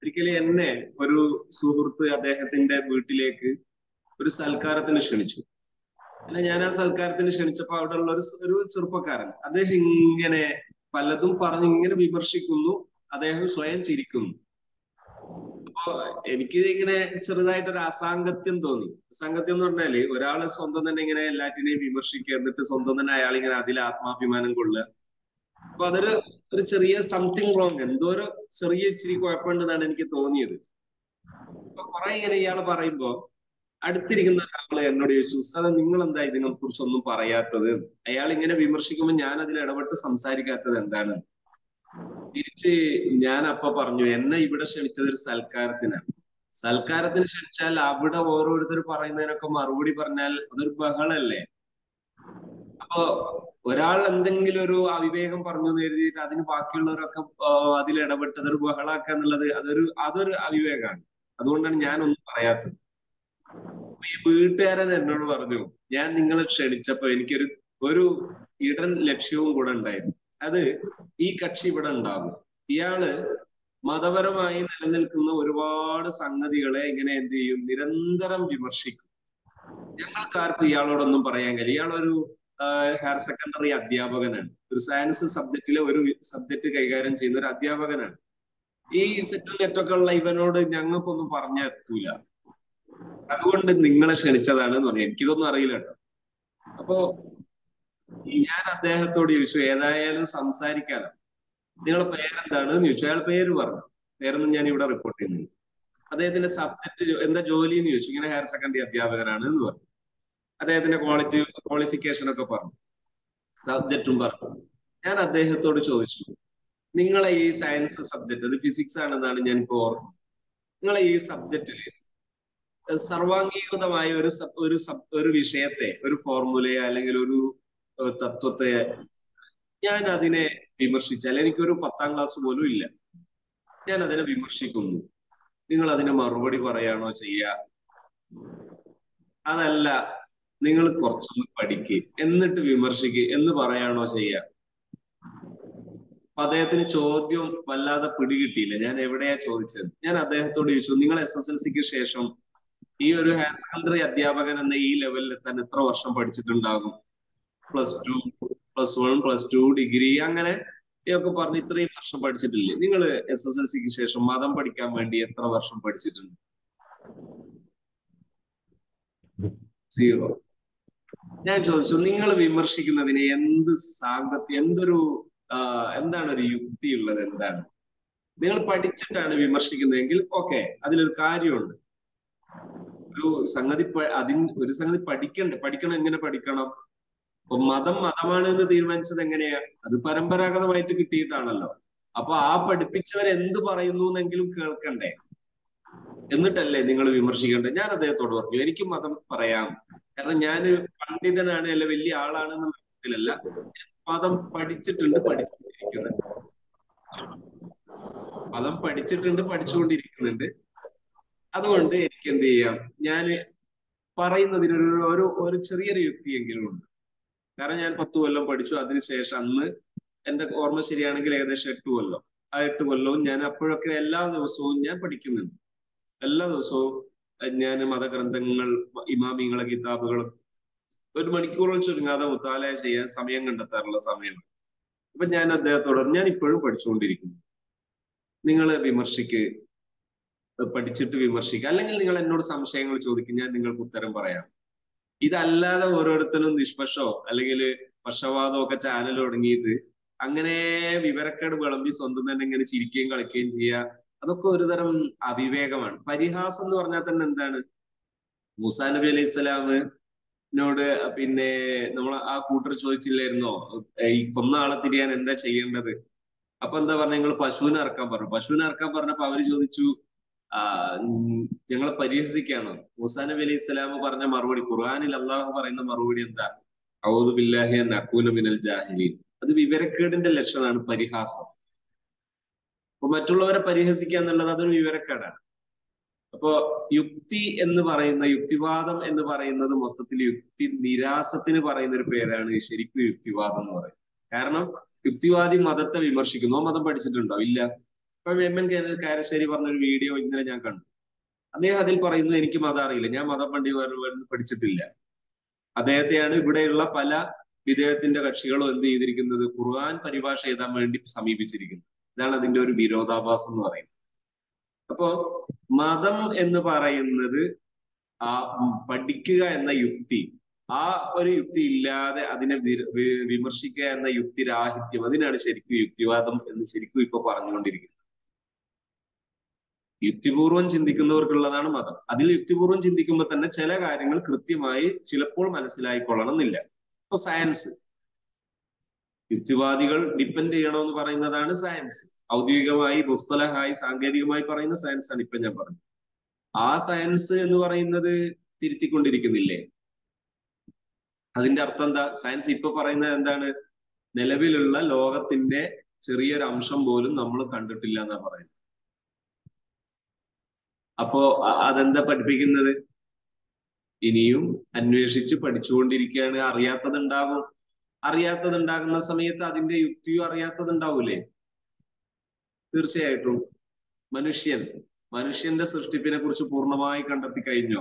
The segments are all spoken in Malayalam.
ഒരിക്കലും എന്നെ ഒരു സുഹൃത്ത് അദ്ദേഹത്തിന്റെ വീട്ടിലേക്ക് ഒരു സൽക്കാരത്തിന് ക്ഷണിച്ചു അല്ല ഞാൻ ആ സൽക്കാരത്തിന് ക്ഷണിച്ചപ്പോ അവിടെ ഉള്ള ഒരു ഒരു ചെറുപ്പക്കാരൻ അദ്ദേഹം ഇങ്ങനെ പലതും പറഞ്ഞ് ഇങ്ങനെ വിമർശിക്കുന്നു അദ്ദേഹം സ്വയം ചിരിക്കുന്നു അപ്പോ എനിക്ക് ഇങ്ങനെ ചെറുതായിട്ടൊരു അസാംഗത്യം തോന്നി അസാംഗത്യം എന്ന് പറഞ്ഞാല് ഒരാള് സ്വന്തം തന്നെ ഇങ്ങനെ എല്ലാറ്റിനെയും വിമർശിക്കുക എന്നിട്ട് സ്വന്തം തന്നെ അയാൾ ഇങ്ങനെ അതിൽ ആത്മാഭിമാനം കൊള്ളുക അപ്പൊ അതൊരു ഒരു ചെറിയ സംതിങ് റോങ് എന്തോ ഒരു ചെറിയ ഇച്ചിരി കുഴപ്പമുണ്ടെന്നാണ് എനിക്ക് തോന്നിയത് അപ്പൊ കുറെ ഇങ്ങനെ ഇയാള് പറയുമ്പോ അടുത്തിരിക്കുന്ന ഒരാള് എന്നോട് ചോദിച്ചു ഉസ്താദ നിങ്ങൾ എന്താ ഇതിനെ കുറിച്ച് ഒന്നും പറയാത്തത് അയാൾ ഇങ്ങനെ വിമർശിക്കുമ്പോൾ ഞാൻ അതിൽ ഇടപെട്ട് സംസാരിക്കാത്തത് എന്താണ് തിരിച്ച് ഞാൻ അപ്പൊ പറഞ്ഞു എന്നെ ഇവിടെ ക്ഷണിച്ചത് ഒരു സൽക്കാരത്തിനാണ് സൽക്കാരത്തിന് ക്ഷണിച്ചാൽ അവിടെ ഓരോരുത്തർ പറയുന്നതിനൊക്കെ മറുപടി പറഞ്ഞാൽ അതൊരു ബഹളല്ലേ അപ്പൊ ഒരാൾ എന്തെങ്കിലും ഒരു അവിവേകം പറഞ്ഞു എന്ന് കരുതിയിട്ട് അതിന് ബാക്കിയുള്ളവരൊക്കെ അതിൽ ഇടപെട്ട് അതൊരു ബഹളാക്കുക എന്നുള്ളത് അതൊരു അതൊരു അവിവേകമാണ് അതുകൊണ്ടാണ് ഞാൻ ഒന്നും പറയാത്തത് ഈ വീട്ടുകാരൻ എന്നോട് പറഞ്ഞു ഞാൻ നിങ്ങളെ ക്ഷണിച്ചപ്പോ എനിക്കൊരു ഒരു ഇടൻ ലക്ഷ്യവും കൂടെ ഉണ്ടായിരുന്നു അത് ഈ കക്ഷി ഇവിടെ ഉണ്ടാകും ഇയാള് മതപരമായി നിലനിൽക്കുന്ന ഒരുപാട് സംഗതികളെ ഇങ്ങനെ എന്ത് ചെയ്യും നിരന്തരം വിമർശിക്കും ഞങ്ങൾക്കാർക്കും ഇയാളോടൊന്നും പറയാൻ കഴിയും ഇയാളൊരു ഹയർ സെക്കൻഡറി അധ്യാപകനാണ് ഒരു സയൻസ് സബ്ജക്റ്റിലെ ഒരു സബ്ജക്ട് കൈകാര്യം ചെയ്യുന്ന ഒരു അധ്യാപകനാണ് ഈ സെറ്റിൽ നെറ്റൊക്കെ ഉള്ള ഇവനോട് ഞങ്ങൾക്കൊന്നും പറഞ്ഞെത്തൂല അതുകൊണ്ട് നിങ്ങളെ ക്ഷണിച്ചതാണ് എന്ന് പറഞ്ഞു എനിക്കിതൊന്നും അറിയില്ല കേട്ടോ അപ്പോ ഞാൻ അദ്ദേഹത്തോട് ചോദിച്ചു ഏതായാലും സംസാരിക്കാലോ നിങ്ങളുടെ പേരെന്താണ് എന്ന് ചോദിച്ചു അയാൾ പേര് പറഞ്ഞു പേരൊന്നും ഞാൻ ഇവിടെ റിപ്പോർട്ട് ചെയ്യുന്നില്ല അദ്ദേഹത്തിന്റെ സബ്ജക്ട് എന്താ ജോലി എന്ന് ചോദിച്ചു ഇങ്ങനെ ഹയർ സെക്കൻഡറി അധ്യാപകനാണ് എന്ന് പറഞ്ഞു അദ്ദേഹത്തിന്റെ ക്വാളിറ്റി ക്വാളിഫിക്കേഷൻ ഒക്കെ പറഞ്ഞു സബ്ജക്റ്റും പറഞ്ഞു ഞാൻ അദ്ദേഹത്തോട് ചോദിച്ചു നിങ്ങളെ ഈ സയൻസ് സബ്ജക്ട് അത് ഫിസിക്സ് ആണെന്നാണ് ഞാൻ ഇപ്പോൾ ഓർക്കുന്നത് നിങ്ങളെ ഈ സബ്ജക്റ്റില് സർവാംഗീകൃതമായ ഒരു ഒരു ഒരു വിഷയത്തെ ഒരു ഫോർമുലയെ അല്ലെങ്കിൽ ഒരു തത്വത്തെ ഞാൻ അതിനെ വിമർശിച്ചാൽ എനിക്കൊരു പത്താം ക്ലാസ് പോലും ഇല്ല ഞാൻ അതിനെ വിമർശിക്കുന്നു നിങ്ങൾ അതിനെ മറുപടി പറയാണോ ചെയ്യുക അതല്ല നിങ്ങൾ കുറച്ചൊന്ന് പഠിക്ക് എന്നിട്ട് വിമർശിക്കുക എന്ന് പറയാണോ ചെയ്യുക അപ്പൊ അദ്ദേഹത്തിന് ചോദ്യം വല്ലാതെ പിടികിട്ടിയില്ല ഞാൻ എവിടെയാ ചോദിച്ചത് ഞാൻ അദ്ദേഹത്തോട് ചോദിച്ചു നിങ്ങൾ എസ് എസ് എൽ സിക്ക് ശേഷം ഈ ഒരു ഹയർ സെക്കൻഡറി അധ്യാപകൻ എന്ന ഈ ലെവലിൽ എത്താൻ എത്ര വർഷം പഠിച്ചിട്ടുണ്ടാകും plus two plus one plus two degree അങ്ങനെ ഒക്കെ പറഞ്ഞ് ഇത്രയും വർഷം പഠിച്ചിട്ടില്ലേ നിങ്ങൾ എസ് എസ് എൽ സിക്ക് ശേഷം മതം പഠിക്കാൻ വേണ്ടി എത്ര വർഷം പഠിച്ചിട്ടുണ്ട് സീറോ ഞാൻ ചോദിച്ചു നിങ്ങൾ വിമർശിക്കുന്നതിന് എന്ത് സാങ്കത്യം എന്തൊരു എന്താണ് ഒരു യുക്തി ഉള്ളത് എന്താണ് നിങ്ങൾ പഠിച്ചിട്ടാണ് വിമർശിക്കുന്നതെങ്കിൽ ഓക്കെ അതിലൊരു കാര്യമുണ്ട് ഒരു സംഗതി അതിന് ഒരു സംഗതി പഠിക്കണ്ടേ പഠിക്കണം എങ്ങനെ പഠിക്കണം അപ്പൊ മതം മതമാണ് എന്ന് തീരുമാനിച്ചത് എങ്ങനെയാ അത് പരമ്പരാഗതമായിട്ട് കിട്ടിയിട്ടാണല്ലോ അപ്പൊ ആ പഠിപ്പിച്ചവർ എന്ത് പറയുന്നു എന്നെങ്കിലും കേൾക്കണ്ടേ എന്നിട്ടല്ലേ നിങ്ങൾ വിമർശിക്കേണ്ടത് ഞാൻ അദ്ദേഹത്തോട് പറഞ്ഞു എനിക്ക് മതം പറയാം കാരണം ഞാൻ പണ്ഡിതനാണ് അല്ല വലിയ ആളാണ് എന്നുള്ള അർത്ഥത്തിലല്ല മതം പഠിച്ചിട്ടുണ്ട് പഠിച്ചുകൊണ്ടിരിക്കുന്നുണ്ട് മതം പഠിച്ചിട്ടുണ്ട് പഠിച്ചുകൊണ്ടിരിക്കുന്നുണ്ട് അതുകൊണ്ട് എനിക്ക് എന്ത് ചെയ്യാം ഞാൻ പറയുന്നതിനൊരു ഒരു ഒരു ചെറിയൊരു യുക്തിയെങ്കിലും ഉണ്ട് കാരണം ഞാൻ പത്ത് കൊല്ലം പഠിച്ചു അതിനുശേഷം അന്ന് എന്റെ ഓർമ്മ ശരിയാണെങ്കിൽ ഏകദേശം എട്ട് കൊല്ലം ആ എട്ട് കൊല്ലവും ഞാൻ അപ്പോഴൊക്കെ എല്ലാ ദിവസവും ഞാൻ പഠിക്കുന്നുണ്ട് എല്ലാ ദിവസവും ഞാൻ മതഗ്രന്ഥങ്ങൾ ഇമാമിങ്ങളെ കിതാബുകളും ഒരു മണിക്കൂറിൽ ചുരുങ്ങാതെ മുത്താലയ ചെയ്യാൻ സമയം കണ്ടെത്താറുള്ള സമയമാണ് അപ്പൊ ഞാൻ അദ്ദേഹത്തോട് ഞാൻ ഇപ്പോഴും പഠിച്ചുകൊണ്ടിരിക്കുന്നു നിങ്ങൾ വിമർശിക്ക് പഠിച്ചിട്ട് വിമർശിക്കുക അല്ലെങ്കിൽ നിങ്ങൾ എന്നോട് സംശയങ്ങൾ ചോദിക്കും ഞാൻ നിങ്ങൾക്ക് ഉത്തരം പറയാം ഇതല്ലാതെ ഓരോരുത്തരും നിഷ്പക്ഷോ അല്ലെങ്കിൽ പക്ഷപാതമോ ഒക്കെ ചാനൽ തുടങ്ങിയിട്ട് അങ്ങനെ വിവരക്കേട് വിളമ്പി സ്വന്തം തന്നെ ഇങ്ങനെ ചിരിക്കുകയും കളിക്കുകയും ചെയ്യുക അതൊക്കെ ഒരുതരം അവിവേകമാണ് പരിഹാസം എന്ന് പറഞ്ഞാൽ തന്നെ എന്താണ് മൂസാ നബി അലൈഹി സ്വലാമിനോട് പിന്നെ നമ്മൾ ആ കൂട്ടർ ചോദിച്ചില്ലായിരുന്നോ ഈ കൊന്ന ആളെ തിരിയാൻ എന്താ ചെയ്യേണ്ടത് അപ്പൊ എന്താ പറഞ്ഞ നിങ്ങൾ പശുവിനെ ഇറക്കാൻ പറഞ്ഞു പശുവിനെ ഇറക്കാൻ പറഞ്ഞപ്പോ അവര് ചോദിച്ചു ആ ഞങ്ങളെ പരിഹസിക്കാണോ മൂസാ നബി അലൈഹി സ്വലാം പറഞ്ഞ മറുപടി ഖുർആാനിൽ അള്ളാഹു പറയുന്ന മറുപടി എന്താ ഔദു ബില്ലാഹി അക്കൂന മിനൽ ജാഹിലീൻ അത് വിവരക്കേടിന്റെ ലക്ഷണമാണ് പരിഹാസം അപ്പൊ മറ്റുള്ളവരെ പരിഹസിക്കുക എന്നുള്ളത് അതൊരു വിവരക്കേടാണ് അപ്പോ യുക്തി എന്ന് പറയുന്ന യുക്തിവാദം എന്ന് പറയുന്നത് മൊത്തത്തിൽ യുക്തി നിരാസത്തിന് പറയുന്ന ഒരു പേരാണ് ശരിക്കും യുക്തിവാദം എന്ന് പറയുന്നത് കാരണം യുക്തിവാദി മതത്തെ വിമർശിക്കുന്നു മതം പഠിച്ചിട്ടുണ്ടോ ഇല്ല ഇപ്പൊ എം എൻ കാരശ്ശേരി പറഞ്ഞൊരു വീഡിയോ ഇന്നലെ ഞാൻ കണ്ടു അദ്ദേഹം അതിൽ പറയുന്നു എനിക്ക് മതം അറിയില്ല ഞാൻ മതം പണ്ടി പഠിച്ചിട്ടില്ല അദ്ദേഹത്തെയാണ് ഇവിടെയുള്ള പല വിദേഹത്തിന്റെ കക്ഷികളും എന്ത് ചെയ്തിരിക്കുന്നത് ഖുർആൻ പരിഭാഷ എഴുതാൻ വേണ്ടി സമീപിച്ചിരിക്കുന്നത് ഇതാണ് അതിന്റെ ഒരു വിരോധാഭാസം എന്ന് പറയുന്നത് അപ്പോ മതം എന്ന് പറയുന്നത് ആ പഠിക്കുക എന്ന യുക്തി ആ ഒരു യുക്തി ഇല്ലാതെ അതിനെ വിമർശിക്കുക എന്ന യുക്തിരാഹിത്യം അതിനാണ് ശരിക്കും യുക്തിവാദം എന്ന് ശരിക്കും ഇപ്പൊ പറഞ്ഞുകൊണ്ടിരിക്കുന്നത് യുക്തിപൂർവം ചിന്തിക്കുന്നവർക്കുള്ളതാണ് മതം അതിൽ യുക്തിപൂർവം ചിന്തിക്കുമ്പോൾ തന്നെ ചില കാര്യങ്ങൾ കൃത്യമായി ചിലപ്പോൾ മനസ്സിലായിക്കൊള്ളണം എന്നില്ല ഇപ്പൊ സയൻസ് യുക്തിവാദികൾ ഡിപ്പെൻഡ് ചെയ്യണമെന്ന് പറയുന്നതാണ് സയൻസ് ഔദ്യോഗികമായി പുസ്തലഹായി സാങ്കേതികമായി പറയുന്ന സയൻസ് ആണ് ഇപ്പൊ ഞാൻ പറഞ്ഞത് ആ സയൻസ് എന്ന് പറയുന്നത് തിരുത്തിക്കൊണ്ടിരിക്കുന്നില്ലേ അതിന്റെ അർത്ഥം എന്താ സയൻസ് ഇപ്പൊ പറയുന്നത് എന്താണ് നിലവിലുള്ള ലോകത്തിന്റെ ചെറിയൊരു അംശം പോലും നമ്മൾ കണ്ടിട്ടില്ല എന്നാ പറയുന്നത് അപ്പോ അതെന്താ പഠിപ്പിക്കുന്നത് ഇനിയും അന്വേഷിച്ച് പഠിച്ചുകൊണ്ടിരിക്കുകയാണ് അറിയാത്തതുണ്ടാകും അറിയാത്തതുണ്ടാകുന്ന സമയത്ത് അതിന്റെ യുക്തിയും അറിയാത്തതുണ്ടാവൂലേ തീർച്ചയായിട്ടും മനുഷ്യൻ മനുഷ്യന്റെ സൃഷ്ടിപ്പിനെ കുറിച്ച് പൂർണ്ണമായി കണ്ടെത്തി കഴിഞ്ഞോ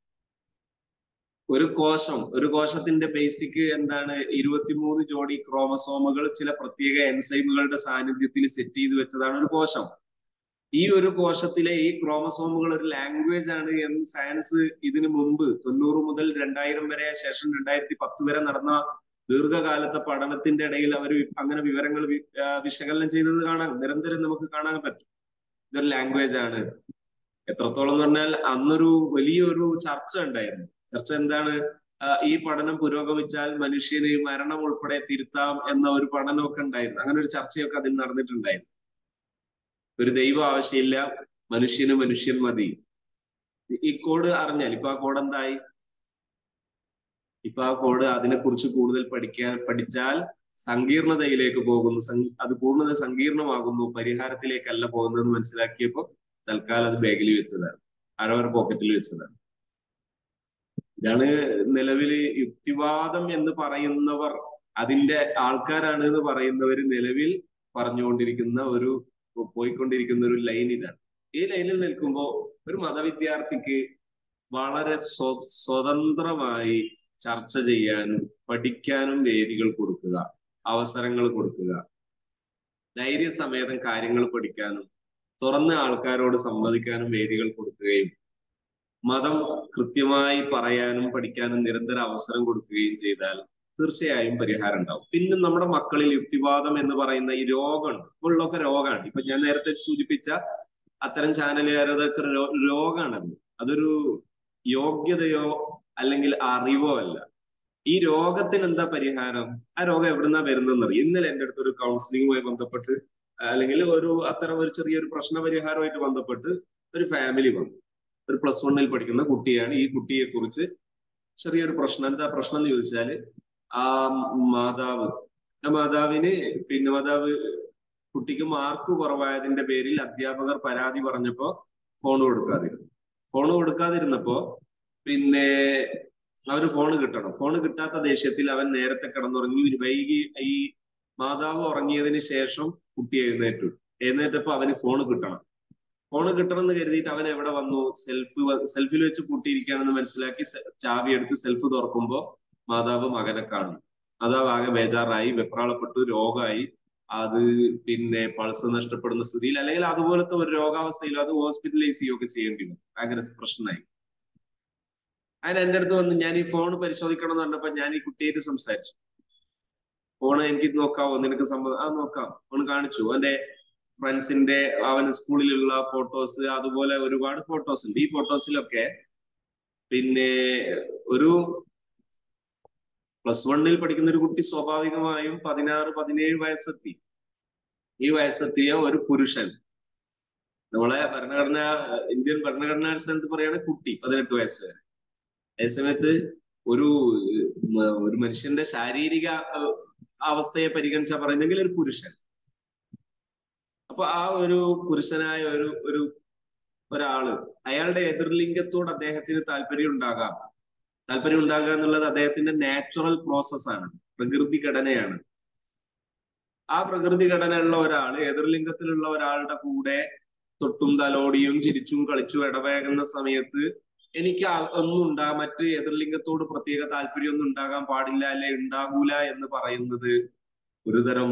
ഒരു കോശം ഒരു കോശത്തിന്റെ ബേസിക് എന്താണ് ഇരുപത്തിമൂന്ന് ജോഡി ക്രോമസോമുകൾ ചില പ്രത്യേക എൻസൈമുകളുടെ സാന്നിധ്യത്തിൽ സെറ്റ് ചെയ്ത് വെച്ചതാണ് ഒരു കോശം ഈ ഒരു കോശത്തിലെ ഈ ക്രോമസോമുകൾ ഒരു ലാംഗ്വേജ് ആണ് എന്ന് സയൻസ് ഇതിനു മുമ്പ് തൊണ്ണൂറ് മുതൽ രണ്ടായിരം വരെ ശേഷം രണ്ടായിരത്തി പത്ത് വരെ നടന്ന ദീർഘകാലത്തെ പഠനത്തിന്റെ ഇടയിൽ അവർ അങ്ങനെ വിവരങ്ങൾ വിശകലനം ചെയ്തത് കാണാൻ നിരന്തരം നമുക്ക് കാണാൻ പറ്റും ഇതൊരു ലാംഗ്വേജ് ആണ് എത്രത്തോളം എന്ന് പറഞ്ഞാൽ അന്നൊരു വലിയൊരു ചർച്ച ഉണ്ടായിരുന്നു ചർച്ച എന്താണ് ഈ പഠനം പുരോഗമിച്ചാൽ മനുഷ്യന് മരണം ഉൾപ്പെടെ തിരുത്താം എന്ന ഒരു പഠനമൊക്കെ ഉണ്ടായിരുന്നു അങ്ങനെ ഒരു ചർച്ചയൊക്കെ അതിൽ നടന്നിട്ടുണ്ടായിരുന്നു ഒരു ദൈവം ആവശ്യമില്ല മനുഷ്യന് മനുഷ്യൻ മതി ഈ കോഡ് അറിഞ്ഞാൽ ഇപ്പൊ ആ കോഡ് എന്തായി ഇപ്പൊ ആ കോഡ് അതിനെക്കുറിച്ച് കൂടുതൽ പഠിക്കാൻ പഠിച്ചാൽ സങ്കീർണതയിലേക്ക് പോകുന്നു അത് പൂർണ്ണത സങ്കീർണമാകുന്നു പരിഹാരത്തിലേക്കല്ല പോകുന്നതെന്ന് മനസ്സിലാക്കിയപ്പോൾ തൽക്കാലം അത് ബാഗിൽ വെച്ചതാണ് അരവർ പോക്കറ്റിൽ വെച്ചതാണ് ഇതാണ് നിലവിൽ യുക്തിവാദം എന്ന് പറയുന്നവർ അതിന്റെ ആൾക്കാരാണ് എന്ന് പറയുന്നവർ നിലവിൽ പറഞ്ഞുകൊണ്ടിരിക്കുന്ന ഒരു പോയിക്കൊണ്ടിരിക്കുന്ന ഒരു ലൈൻ ഇതാണ് ഈ ലൈനിൽ നിൽക്കുമ്പോൾ ഒരു മതവിദ്യാർത്ഥിക്ക് വളരെ സ്വതന്ത്രമായി ചർച്ച ചെയ്യാനും പഠിക്കാനും വേദികൾ കൊടുക്കുക അവസരങ്ങൾ കൊടുക്കുക ധൈര്യസമേതം കാര്യങ്ങൾ പഠിക്കാനും തുറന്ന ആൾക്കാരോട് സംവദിക്കാനും വേദികൾ കൊടുക്കുകയും മതം കൃത്യമായി പറയാനും പഠിക്കാനും നിരന്തര അവസരം കൊടുക്കുകയും ചെയ്താൽ തീർച്ചയായും പരിഹാരം ഉണ്ടാവും പിന്നെ നമ്മുടെ മക്കളിൽ യുക്തിവാദം എന്ന് പറയുന്ന ഈ രോഗമുണ്ട് ഉള്ളൊക്കെ രോഗമാണ് ഇപ്പൊ ഞാൻ നേരത്തെ സൂചിപ്പിച്ച അത്തരം ചാനലുകാരതൊക്കെ രോഗമാണത് അതൊരു യോഗ്യതയോ അല്ലെങ്കിൽ അറിവോ അല്ല ഈ രോഗത്തിന് എന്താ പരിഹാരം ആ രോഗം എവിടുന്നാ വരുന്നതെന്നറിയാം ഇന്നലെ എൻ്റെ അടുത്ത് ഒരു കൗൺസിലിംഗുമായി ബന്ധപ്പെട്ട് അല്ലെങ്കിൽ ഒരു അത്തരം ഒരു ചെറിയൊരു പ്രശ്ന പരിഹാരമായിട്ട് ബന്ധപ്പെട്ട് ഒരു ഫാമിലി വന്നു ഒരു പ്ലസ് വണ്ണിൽ പഠിക്കുന്ന കുട്ടിയാണ് ഈ കുട്ടിയെ കുറിച്ച് ചെറിയൊരു പ്രശ്നം എന്താ പ്രശ്നം എന്ന് ചോദിച്ചാല് ആ മാതാവ് ആ മാതാവിന് പിന്നെ മാതാവ് കുട്ടിക്ക് മാർക്ക് കുറവായതിന്റെ പേരിൽ അധ്യാപകർ പരാതി പറഞ്ഞപ്പോ ഫോൺ കൊടുക്കാതിരുന്നു ഫോൺ കൊടുക്കാതിരുന്നപ്പോ പിന്നെ അവന് ഫോൺ കിട്ടണം ഫോൺ കിട്ടാത്ത ദേഷ്യത്തിൽ അവൻ നേരത്തെ കിടന്നുറങ്ങി വൈകി ഈ മാതാവ് ഉറങ്ങിയതിന് ശേഷം കുട്ടി എഴുന്നേറ്റു എഴുന്നേറ്റപ്പോ അവന് ഫോൺ കിട്ടണം ഫോൺ കിട്ടണം എന്ന് കരുതിയിട്ട് അവൻ എവിടെ വന്നു സെൽഫ് സെൽഫിൽ വെച്ച് കൂട്ടിയിരിക്കുകയാണെന്ന് മനസ്സിലാക്കി ചാവി എടുത്ത് സെൽഫ് തുറക്കുമ്പോ മാതാവ് മകനെ കാണും മാതാവ് ആകെ ബേജാറായി വെപ്രാളപ്പെട്ടു രോഗമായി അത് പിന്നെ പൾസ് നഷ്ടപ്പെടുന്ന സ്ഥിതിയിൽ അല്ലെങ്കിൽ അതുപോലത്തെ ഒരു രോഗാവസ്ഥയിൽ അത് ഹോസ്പിറ്റലൈസ് ചെയ്യുകയൊക്കെ ചെയ്യേണ്ടി വരും ഭയങ്കര പ്രശ്നമായി അതിന് എന്റെ അടുത്ത് വന്ന് ഞാൻ ഈ ഫോൺ പരിശോധിക്കണം എന്ന് പറഞ്ഞപ്പോ ഞാൻ ഈ കുട്ടിയായിട്ട് സംസാരിച്ചു ഫോൺ എനിക്ക് നോക്കാവോ നിനക്ക് സമ്മതം ആ നോക്കാം ഫോൺ കാണിച്ചു അവന്റെ ഫ്രണ്ട്സിന്റെ അവന് സ്കൂളിലുള്ള ഫോട്ടോസ് അതുപോലെ ഒരുപാട് ഫോട്ടോസ് ഉണ്ട് ഈ ഫോട്ടോസിലൊക്കെ പിന്നെ ഒരു പ്ലസ് വണ്ണിൽ പഠിക്കുന്ന ഒരു കുട്ടി സ്വാഭാവികമായും പതിനാറ് പതിനേഴ് വയസ്സെത്തി ഈ വയസ്സെത്തിയ ഒരു പുരുഷൻ നമ്മളെ ഭരണഘടന ഇന്ത്യൻ ഭരണഘടനാ അടിസ്ഥാനത്ത് പറയുകയാണ് കുട്ടി പതിനെട്ട് വയസ്സ് വരെ അതേസമയത്ത് ഒരു ഒരു മനുഷ്യന്റെ ശാരീരിക അവസ്ഥയെ പരിഗണിച്ചാൽ പറയുന്നെങ്കിൽ ഒരു പുരുഷൻ അപ്പൊ ആ ഒരു പുരുഷനായ ഒരു ഒരു ഒരാള് അയാളുടെ എതിർലിംഗത്തോട് അദ്ദേഹത്തിന് താല്പര്യം ഉണ്ടാകാം താല്പര്യം ഉണ്ടാകുക എന്നുള്ളത് അദ്ദേഹത്തിന്റെ നാച്ചുറൽ പ്രോസസ് ആണ് പ്രകൃതി ഘടനയാണ് ആ പ്രകൃതി ഘടനയുള്ള ഒരാൾ എതിർലിംഗത്തിലുള്ള ഒരാളുടെ കൂടെ തൊട്ടും തലോടിയും ചിരിച്ചും കളിച്ചും ഇടപഴകുന്ന സമയത്ത് എനിക്ക് ഒന്നും ഉണ്ടാ മറ്റ് എതിർലിംഗത്തോട് പ്രത്യേക താല്പര്യമൊന്നും ഉണ്ടാകാൻ പാടില്ല അല്ലെ ഉണ്ടാകൂല എന്ന് പറയുന്നത് ഒരുതരം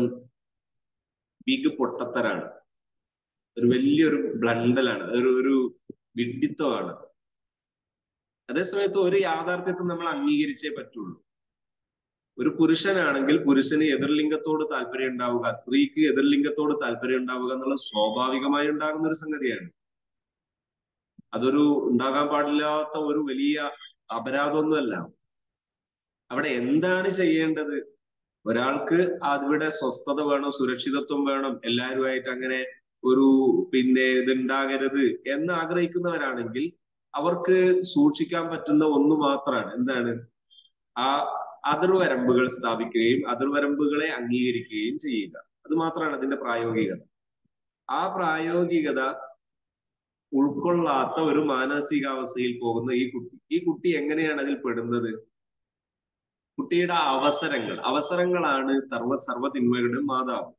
ബിഗ് പൊട്ടത്തരാണ് ഒരു വലിയൊരു ബ്ലണ്ടലാണ് ഒരു ഒരു വിഡിത്തമാണ് അതേസമയത്ത് ഒരു യാഥാർത്ഥ്യത്തെ നമ്മൾ അംഗീകരിച്ചേ പറ്റുള്ളൂ ഒരു പുരുഷനാണെങ്കിൽ പുരുഷന് എതിർലിംഗത്തോട് താല്പര്യം ഉണ്ടാവുക സ്ത്രീക്ക് എതിർലിംഗത്തോട് താല്പര്യം ഉണ്ടാവുക എന്നുള്ളത് സ്വാഭാവികമായി ഉണ്ടാകുന്ന ഒരു സംഗതിയാണ് അതൊരു ഉണ്ടാകാൻ പാടില്ലാത്ത ഒരു വലിയ അപരാധമൊന്നുമല്ല അവിടെ എന്താണ് ചെയ്യേണ്ടത് ഒരാൾക്ക് അവിടെ സ്വസ്ഥത വേണം സുരക്ഷിതത്വം വേണം എല്ലാവരുമായിട്ട് അങ്ങനെ ഒരു പിന്നെ ഇതുണ്ടാകരുത് എന്ന് ആഗ്രഹിക്കുന്നവരാണെങ്കിൽ അവർക്ക് സൂക്ഷിക്കാൻ പറ്റുന്ന ഒന്ന് മാത്രമാണ് എന്താണ് ആ അതിർവരമ്പുകൾ സ്ഥാപിക്കുകയും അതിർവരമ്പുകളെ അംഗീകരിക്കുകയും ചെയ്യുക അത് മാത്രമാണ് അതിന്റെ പ്രായോഗികത ആ പ്രായോഗികത ഉൾക്കൊള്ളാത്ത ഒരു മാനസികാവസ്ഥയിൽ പോകുന്ന ഈ കുട്ടി ഈ കുട്ടി എങ്ങനെയാണ് അതിൽ പെടുന്നത് കുട്ടിയുടെ അവസരങ്ങൾ അവസരങ്ങളാണ് സർവ സർവ തിന്മകളുടെയും മാതാവ്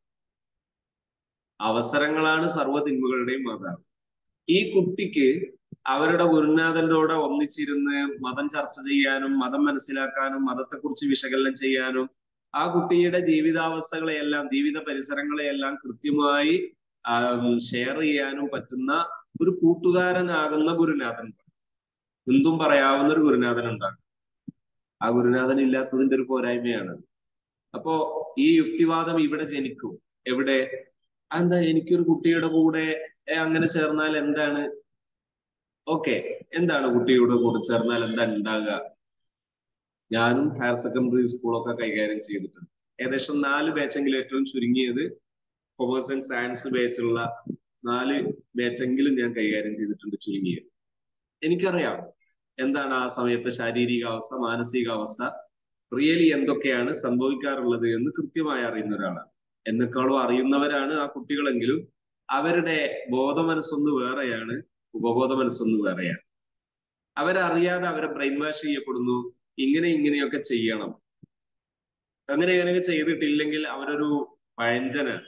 അവസരങ്ങളാണ് സർവ്വ തിന്മകളുടെയും മാതാവ് ഈ കുട്ടിക്ക് അവരുടെ ഗുരുനാഥന്റെ ഒന്നിച്ചിരുന്ന് മതം ചർച്ച ചെയ്യാനും മതം മനസ്സിലാക്കാനും മതത്തെക്കുറിച്ച് വിശകലനം ചെയ്യാനും ആ കുട്ടിയുടെ ജീവിതാവസ്ഥകളെയെല്ലാം ജീവിത പരിസരങ്ങളെയെല്ലാം കൃത്യമായി ഷെയർ ചെയ്യാനും പറ്റുന്ന ഒരു കൂട്ടുകാരനാകുന്ന ഗുരുനാഥൻ എന്തും പറയാവുന്ന ഒരു ഗുരുനാഥൻ ഉണ്ടാകും ആ ഗുരുനാഥൻ ഇല്ലാത്തതിന്റെ ഒരു പോരായ്മയാണ് അപ്പോ ഈ യുക്തിവാദം ഇവിടെ ജനിക്കും എവിടെ എന്താ എനിക്കൊരു കുട്ടിയുടെ കൂടെ അങ്ങനെ ചേർന്നാൽ എന്താണ് ഓക്കെ എന്താണ് കുട്ടിയുടെ കൂടെ ചേർന്നാൽ എന്താ ഉണ്ടാകുക ഞാനും ഹയർ സെക്കൻഡറി സ്കൂളൊക്കെ കൈകാര്യം ചെയ്തിട്ടുണ്ട് ഏകദേശം നാല് ബാച്ചെങ്കിലും ഏറ്റവും ചുരുങ്ങിയത് കൊമേഴ്സ് ആൻഡ് സയൻസ് ബാച്ചുള്ള നാല് ബാച്ചെങ്കിലും ഞാൻ കൈകാര്യം ചെയ്തിട്ടുണ്ട് ചുരുങ്ങിയത് എനിക്കറിയാം എന്താണ് ആ സമയത്തെ ശാരീരികാവസ്ഥ മാനസികാവസ്ഥ റിയലി എന്തൊക്കെയാണ് സംഭവിക്കാറുള്ളത് എന്ന് കൃത്യമായി അറിയുന്ന ഒരാളാണ് എന്നെക്കാളും അറിയുന്നവരാണ് ആ കുട്ടികളെങ്കിലും അവരുടെ ബോധ മനസ്സൊന്ന് വേറെയാണ് ഉപബോധ മനസ്സൊന്ന് വേറെയാണ് അവരറിയാതെ അവരെ ബ്രെയിൻ വാഷ് ചെയ്യപ്പെടുന്നു ഇങ്ങനെ ഇങ്ങനെയൊക്കെ ചെയ്യണം അങ്ങനെ ഇങ്ങനെയൊക്കെ ചെയ്തിട്ടില്ലെങ്കിൽ അവരൊരു പഴഞ്ചനാണ്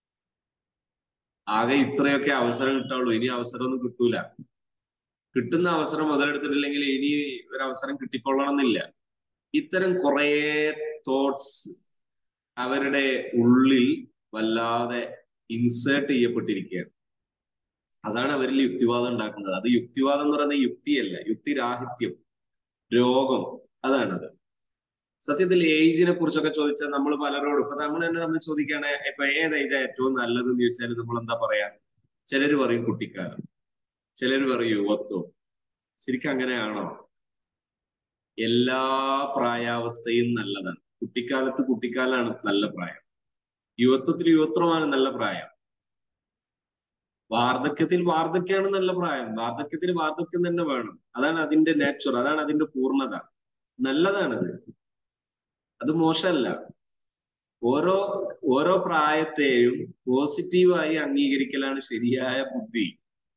ആകെ ഇത്രയൊക്കെ അവസരം കിട്ടുള്ളൂ ഇനി അവസരമൊന്നും കിട്ടൂല കിട്ടുന്ന അവസരം മുതലെടുത്തിട്ടില്ലെങ്കിൽ ഇനി ഒരു അവസരം കിട്ടിക്കൊള്ളണം എന്നില്ല ഇത്തരം കുറേ തോട്ട്സ് അവരുടെ ഉള്ളിൽ വല്ലാതെ ഇൻസേർട്ട് ചെയ്യപ്പെട്ടിരിക്കുകയാണ് അതാണ് അവരിൽ യുക്തിവാദം ഉണ്ടാക്കുന്നത് അത് യുക്തിവാദം എന്ന് പറയുന്നത് യുക്തിയല്ല യുക്തിരാഹിത്യം രോഗം അതാണത് സത്യത്തിൽ ഏജിനെ കുറിച്ചൊക്കെ ചോദിച്ചാൽ നമ്മൾ പലരോടും ഇപ്പൊ നമ്മൾ തന്നെ നമ്മൾ ചോദിക്കുകയാണ് ഇപ്പൊ ഏത് ഏജാ ഏറ്റവും നല്ലത് എന്ന് ചോദിച്ചാൽ നമ്മൾ എന്താ പറയാ ചിലര് പറയും കുട്ടിക്കാലം ചിലര് പറയും യുവത്വം ശരിക്കും അങ്ങനെയാണോ എല്ലാ പ്രായാവസ്ഥയും നല്ലതാണ് കുട്ടിക്കാലത്ത് കുട്ടിക്കാലാണ് നല്ല പ്രായം യുവത്വത്തിൽ യുവത്വമാണ് നല്ല പ്രായം വാർദ്ധക്യത്തിൽ വാർദ്ധക്യമാണ് നല്ല പ്രായം വാർദ്ധക്യത്തിൽ വാർദ്ധക്യം തന്നെ വേണം അതാണ് അതിന്റെ നാച്ചുർ അതാണ് അതിന്റെ പൂർണ്ണത നല്ലതാണത് അത് മോശമല്ല ഓരോ ഓരോ പ്രായത്തെയും പോസിറ്റീവായി അംഗീകരിക്കലാണ് ശരിയായ ബുദ്ധി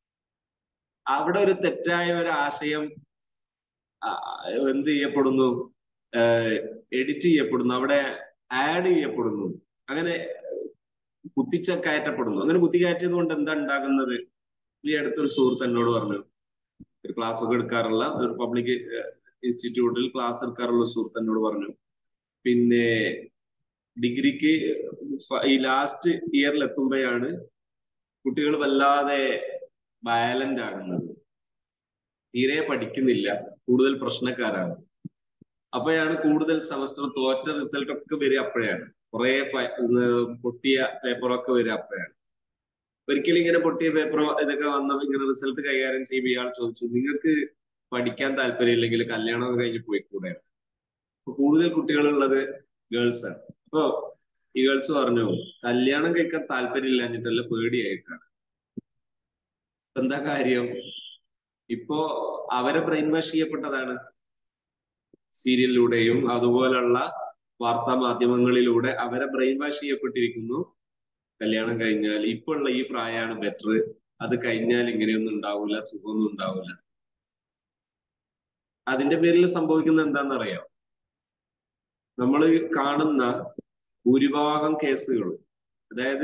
അവിടെ ഒരു തെറ്റായ ഒരു ആശയം എന്ത് ചെയ്യപ്പെടുന്നു എഡിറ്റ് ചെയ്യപ്പെടുന്നു അവിടെ ആഡ് ചെയ്യപ്പെടുന്നു അങ്ങനെ കുത്തിച്ച കയറ്റപ്പെടുന്നു അങ്ങനെ കുത്തി കയറ്റിയത് കൊണ്ട് എന്താ ഉണ്ടാകുന്നത് ഈ അടുത്തൊരു സുഹൃത്ത് എന്നോട് പറഞ്ഞു ഒരു ക്ലാസ് ഒക്കെ എടുക്കാറുള്ള ഒരു പബ്ലിക് ഇൻസ്റ്റിറ്റ്യൂട്ടിൽ ക്ലാസ് എടുക്കാറുള്ള സുഹൃത്ത് എന്നോട് പറഞ്ഞു പിന്നെ ഡിഗ്രിക്ക് ഈ ലാസ്റ്റ് ഇയറിൽ എത്തുമ്പോഴാണ് കുട്ടികൾ വല്ലാതെ വയലന്റ് ആകുന്നത് തീരെ പഠിക്കുന്നില്ല കൂടുതൽ പ്രശ്നക്കാരാണ് അപ്പോഴാണ് കൂടുതൽ സെമസ്റ്റർ തോറ്റ റിസൾട്ട് ഒക്കെ വരിക അപ്പോഴാണ് കുറെ പൊട്ടിയ പേപ്പറൊക്കെ വരിക അപ്പോഴാണ് ഒരിക്കലും ഇങ്ങനെ പൊട്ടിയ പേപ്പറോ ഇതൊക്കെ വന്നപ്പോൾ ഇങ്ങനെ റിസൾട്ട് കൈകാര്യം ചെയ്യുമ്പോൾ ഇയാൾ ചോദിച്ചു നിങ്ങൾക്ക് പഠിക്കാൻ താല്പര്യമില്ലെങ്കിൽ കല്യാണം കഴിഞ്ഞ് പോയിക്കൂടെ അപ്പൊ കൂടുതൽ കുട്ടികളുള്ളത് ഗേൾസ് ആണ് അപ്പൊ ഈ ഗേൾസ് പറഞ്ഞു കല്യാണം കഴിക്കാൻ താല്പര്യമില്ലാഞ്ഞിട്ടല്ല പേടിയായിട്ടാണ് എന്താ കാര്യം ഇപ്പോ അവരെ ബ്രെയിൻ വാഷ് ചെയ്യപ്പെട്ടതാണ് സീരിയലിലൂടെയും അതുപോലുള്ള വാർത്താ മാധ്യമങ്ങളിലൂടെ അവരെ ബ്രെയിൻ വാഷ് ചെയ്യപ്പെട്ടിരിക്കുന്നു കല്യാണം കഴിഞ്ഞാൽ ഇപ്പോൾ ഉള്ള ഈ പ്രായമാണ് ബെറ്റർ അത് കഴിഞ്ഞാൽ ഇങ്ങനെയൊന്നും ഉണ്ടാവില്ല സുഖമൊന്നും ഉണ്ടാവില്ല അതിന്റെ പേരിൽ സംഭവിക്കുന്നത് എന്താണെന്നറിയാം നമ്മൾ കാണുന്ന ഭൂരിഭാഗം കേസുകളും അതായത്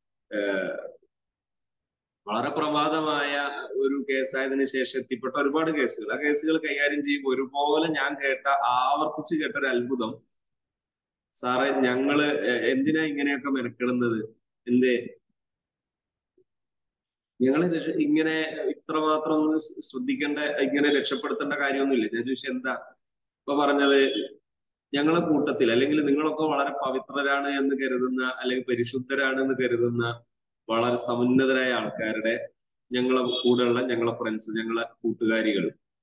വളരെ പ്രമാദമായ ഒരു കേസായതിനു ശേഷം എത്തിപ്പെട്ട ഒരുപാട് കേസുകൾ ആ കേസുകൾ കൈകാര്യം ചെയ്യുമ്പോൾ ഒരുപോലെ ഞാൻ കേട്ട ആവർത്തിച്ച് കേട്ട ഒരു അത്ഭുതം സാറേ ഞങ്ങള് എന്തിനാ ഇങ്ങനെയൊക്കെ മെനക്കിടുന്നത് എന്തേ ഞങ്ങളെ ഇങ്ങനെ ഇത്രമാത്രം ശ്രദ്ധിക്കേണ്ട ഇങ്ങനെ രക്ഷപ്പെടുത്തേണ്ട കാര്യമൊന്നുമില്ല ഞാൻ ചോദിച്ചു എന്താ ഇപ്പൊ പറഞ്ഞത് ഞങ്ങളെ കൂട്ടത്തിൽ അല്ലെങ്കിൽ നിങ്ങളൊക്കെ വളരെ പവിത്രരാണ് എന്ന് കരുതുന്ന അല്ലെങ്കിൽ പരിശുദ്ധരാണ് എന്ന് കരുതുന്ന വളരെ സമുന്നതരായ ആൾക്കാരുടെ ഞങ്ങളെ കൂടെയുള്ള ഞങ്ങളെ ഫ്രണ്ട്സ് ഞങ്ങളെ കൂട്ടുകാരികൾ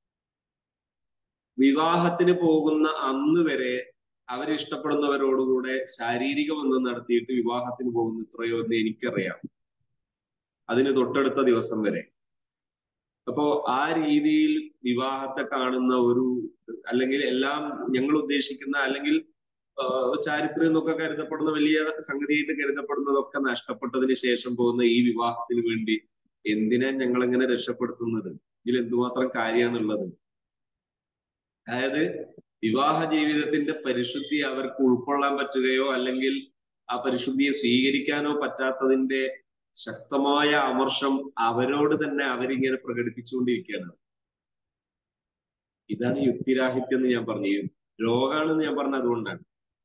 വിവാഹത്തിന് പോകുന്ന അന്ന് വരെ അവരിഷ്ടപ്പെടുന്നവരോടുകൂടെ ശാരീരിക ബന്ധം നടത്തിയിട്ട് വിവാഹത്തിന് പോകുന്ന ഇത്രയോ എന്ന് എനിക്കറിയാം അതിന് തൊട്ടടുത്ത ദിവസം വരെ അപ്പോ ആ രീതിയിൽ വിവാഹത്തെ കാണുന്ന ഒരു അല്ലെങ്കിൽ എല്ലാം ഞങ്ങൾ ഉദ്ദേശിക്കുന്ന അല്ലെങ്കിൽ ചാരിത്രം എന്നൊക്കെ കരുതപ്പെടുന്ന വലിയ സംഗതിയായിട്ട് കരുതപ്പെടുന്നതൊക്കെ നഷ്ടപ്പെട്ടതിന് ശേഷം പോകുന്ന ഈ വിവാഹത്തിന് വേണ്ടി എന്തിനാ ഞങ്ങൾ എങ്ങനെ രക്ഷപ്പെടുത്തുന്നത് ഇതിൽ എന്തുമാത്രം കാര്യമാണുള്ളത് അതായത് വിവാഹ ജീവിതത്തിന്റെ പരിശുദ്ധി അവർക്ക് ഉൾക്കൊള്ളാൻ പറ്റുകയോ അല്ലെങ്കിൽ ആ പരിശുദ്ധിയെ സ്വീകരിക്കാനോ പറ്റാത്തതിന്റെ ശക്തമായ അമർഷം അവരോട് തന്നെ അവരിങ്ങനെ പ്രകടിപ്പിച്ചുകൊണ്ടിരിക്കുകയാണ് ഇതാണ് യുക്തിരാഹിത്യം എന്ന് ഞാൻ പറഞ്ഞു രോഗാണെന്ന് ഞാൻ പറഞ്ഞ അതുകൊണ്ടാണ്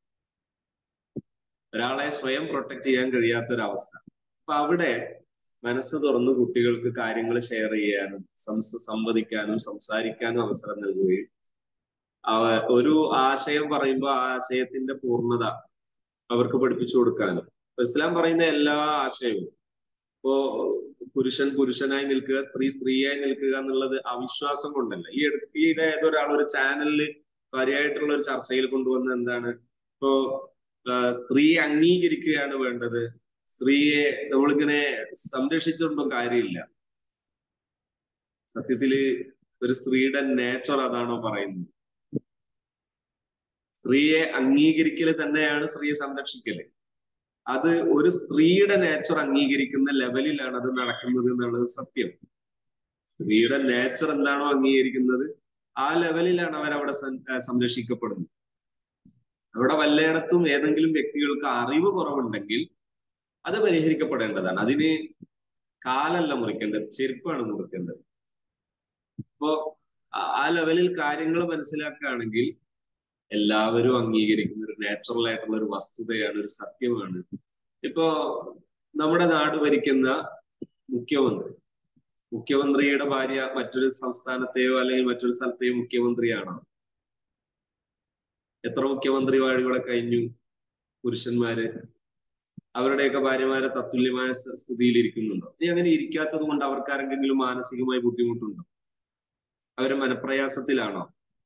ഒരാളെ സ്വയം പ്രൊട്ടക്ട് ചെയ്യാൻ കഴിയാത്ത ഒരു അവസ്ഥ അപ്പൊ അവിടെ മനസ്സ് തുറന്ന് കുട്ടികൾക്ക് കാര്യങ്ങൾ ഷെയർ ചെയ്യാനും സംവദിക്കാനും സംസാരിക്കാനും അവസരം നൽകുകയും ഒരു ആശയം പറയുമ്പോൾ ആ ആശയത്തിന്റെ പൂർണ്ണത അവർക്ക് പഠിപ്പിച്ചു കൊടുക്കാനും ഇസ്ലാം പറയുന്ന എല്ലാ ആശയവും ഇപ്പോ പുരുഷൻ പുരുഷനായി നിൽക്കുക സ്ത്രീ സ്ത്രീയായി നിൽക്കുക എന്നുള്ളത് അവിശ്വാസം കൊണ്ടല്ല ഈ ഈയിടെ ഏതൊരാൾ ഒരു ചാനലിൽ കാര്യമായിട്ടുള്ള ഒരു ചർച്ചയിൽ കൊണ്ടുവന്ന എന്താണ് ഇപ്പോ സ്ത്രീ അംഗീകരിക്കുകയാണ് വേണ്ടത് സ്ത്രീയെ നമ്മളിങ്ങനെ സംരക്ഷിച്ചുകൊണ്ടും കാര്യമില്ല സത്യത്തില് ഒരു സ്ത്രീയുടെ നേച്ചർ അതാണോ പറയുന്നത് സ്ത്രീയെ അംഗീകരിക്കല് തന്നെയാണ് സ്ത്രീയെ സംരക്ഷിക്കല് അത് ഒരു സ്ത്രീയുടെ നേച്ചർ അംഗീകരിക്കുന്ന ലെവലിലാണ് അത് നടക്കുന്നത് എന്നുള്ളത് സത്യം സ്ത്രീയുടെ നേച്ചർ എന്താണോ അംഗീകരിക്കുന്നത് ആ ലെവലിലാണ് അവരവിടെ സംരക്ഷിക്കപ്പെടുന്നത് അവിടെ വല്ലയിടത്തും ഏതെങ്കിലും വ്യക്തികൾക്ക് അറിവ് കുറവുണ്ടെങ്കിൽ അത് പരിഹരിക്കപ്പെടേണ്ടതാണ് അതിന് കാലല്ല മുറിക്കേണ്ടത് ചെരുപ്പാണ് മുറിക്കേണ്ടത് ഇപ്പോ ആ ലെവലിൽ കാര്യങ്ങൾ മനസ്സിലാക്കുകയാണെങ്കിൽ എല്ലാവരും അംഗീകരിക്കുന്ന ഒരു നാച്ചുറൽ ആയിട്ടുള്ള ഒരു വസ്തുതയാണ് ഒരു സത്യമാണ് ഇപ്പോ നമ്മുടെ നാട് ഭരിക്കുന്ന മുഖ്യമന്ത്രി മുഖ്യമന്ത്രിയുടെ ഭാര്യ മറ്റൊരു സംസ്ഥാനത്തെയോ അല്ലെങ്കിൽ മറ്റൊരു സ്ഥലത്തെയോ മുഖ്യമന്ത്രിയാണോ എത്ര മുഖ്യമന്ത്രിമാർ ഇവിടെ കഴിഞ്ഞു പുരുഷന്മാര് അവരുടെയൊക്കെ ഭാര്യമാരെ തത്തുല്യമായ സ്ഥിതിയിൽ ഇരിക്കുന്നുണ്ടോ ഇനി അങ്ങനെ ഇരിക്കാത്തത് കൊണ്ട് അവർക്ക് ആരെങ്കിലും മാനസികമായി ബുദ്ധിമുട്ടുണ്ടോ അവര് മനപ്രയാസത്തിലാണോ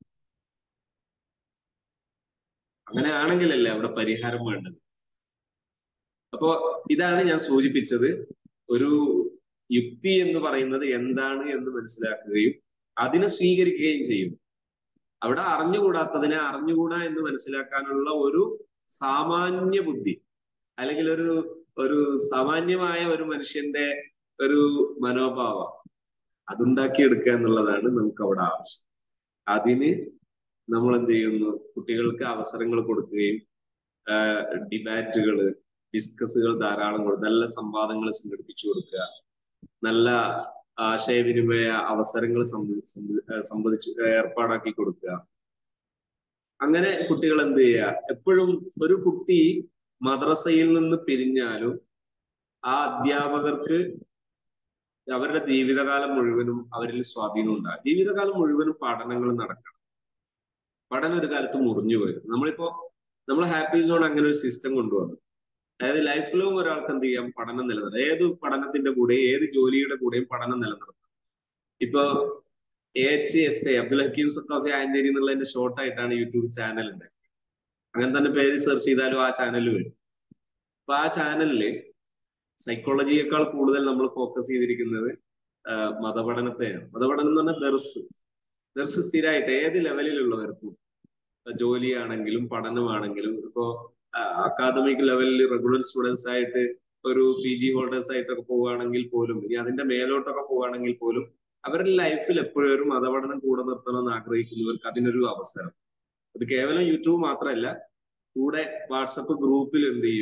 അങ്ങനെ ആണെങ്കിലല്ലേ അവിടെ പരിഹാരം വേണ്ടത് അപ്പോ ഇതാണ് ഞാൻ സൂചിപ്പിച്ചത് ഒരു യുക്തി എന്ന് പറയുന്നത് എന്താണ് എന്ന് മനസ്സിലാക്കുകയും അതിനെ സ്വീകരിക്കുകയും ചെയ്യും അവിടെ അറിഞ്ഞുകൂടാത്തതിനെ അറിഞ്ഞുകൂടാ എന്ന് മനസ്സിലാക്കാനുള്ള ഒരു സാമാന്യ ബുദ്ധി അല്ലെങ്കിൽ ഒരു ഒരു സാമാന്യമായ ഒരു മനുഷ്യന്റെ ഒരു മനോഭാവം അതുണ്ടാക്കിയെടുക്കുക എന്നുള്ളതാണ് നമുക്ക് അവിടെ ആവശ്യം അതിന് നമ്മൾ എന്ത് ചെയ്യുന്നു കുട്ടികൾക്ക് അവസരങ്ങൾ കൊടുക്കുകയും ഡിബാറ്റുകള് ഡിസ്കസുകൾ ധാരാളം കൊടുക്കുക നല്ല സംവാദങ്ങൾ സംഘടിപ്പിച്ചു കൊടുക്കുക നല്ല ആശയവിനിമയ അവസരങ്ങൾ സംബന്ധിച്ച് ഏർപ്പാടാക്കി കൊടുക്കുക അങ്ങനെ കുട്ടികൾ എന്ത് ചെയ്യുക എപ്പോഴും ഒരു കുട്ടി മദ്രസയിൽ നിന്ന് പിരിഞ്ഞാലും ആ അധ്യാപകർക്ക് അവരുടെ ജീവിതകാലം മുഴുവനും അവരിൽ സ്വാധീനം ഉണ്ടാകും ജീവിതകാലം മുഴുവനും പഠനങ്ങൾ നടക്കണം പഠനം ഒരു കാലത്ത് മുറിഞ്ഞു പോയത് നമ്മളിപ്പോ നമ്മൾ ഹാപ്പി സോൺ അങ്ങനെ ഒരു സിസ്റ്റം കൊണ്ടുവന്നു അതായത് ലൈഫ് ലോങ് ഒരാൾക്ക് എന്ത് ചെയ്യാം പഠനം നിലനിർത്താം ഏത് പഠനത്തിന്റെ കൂടെ ഏത് ജോലിയുടെ കൂടെയും പഠനം നിലനിർത്താം ഇപ്പൊ H S A Abdul Hakeem Sathafi Ayantheri എന്നുള്ളതിന്റെ ഷോർട്ട് ആയിട്ടാണ് യൂട്യൂബ് ചാനൽ ഉണ്ടാക്കി അങ്ങനെ തന്നെ പേര് സെർച്ച് ചെയ്താലും ആ ചാനൽ വരും അപ്പൊ ആ ചാനലില് സൈക്കോളജിയേക്കാൾ കൂടുതൽ നമ്മൾ ഫോക്കസ് ചെയ്തിരിക്കുന്നത് മതപഠനത്തെയാണ് മതപഠനം എന്ന് പറഞ്ഞാൽ ദർസ് ദർസ് സ്ഥിരമായിട്ട് ഏത് ലെവലിലുള്ളവർക്കും ജോലിയാണെങ്കിലും പഠനമാണെങ്കിലും ഇപ്പോ അക്കാദമിക് ലെവലിൽ റെഗുലർ സ്റ്റുഡൻസ് ആയിട്ട് ഒരു പി ജി ഹോൾഡേഴ്സ് ആയിട്ടൊക്കെ പോവുകയാണെങ്കിൽ പോലും ഇനി അതിന്റെ മേലോട്ടൊക്കെ പോവുകയാണെങ്കിൽ പോലും അവരുടെ ലൈഫിൽ എപ്പോഴും ഒരു മതപഠനം കൂടെ നിർത്തണം എന്ന് ആഗ്രഹിക്കുന്നവർക്ക് അതിനൊരു അവസരം അത് കേവലം യൂട്യൂബ് മാത്രമല്ല കൂടെ വാട്സപ്പ് ഗ്രൂപ്പിൽ എന്ത് ചെയ്യും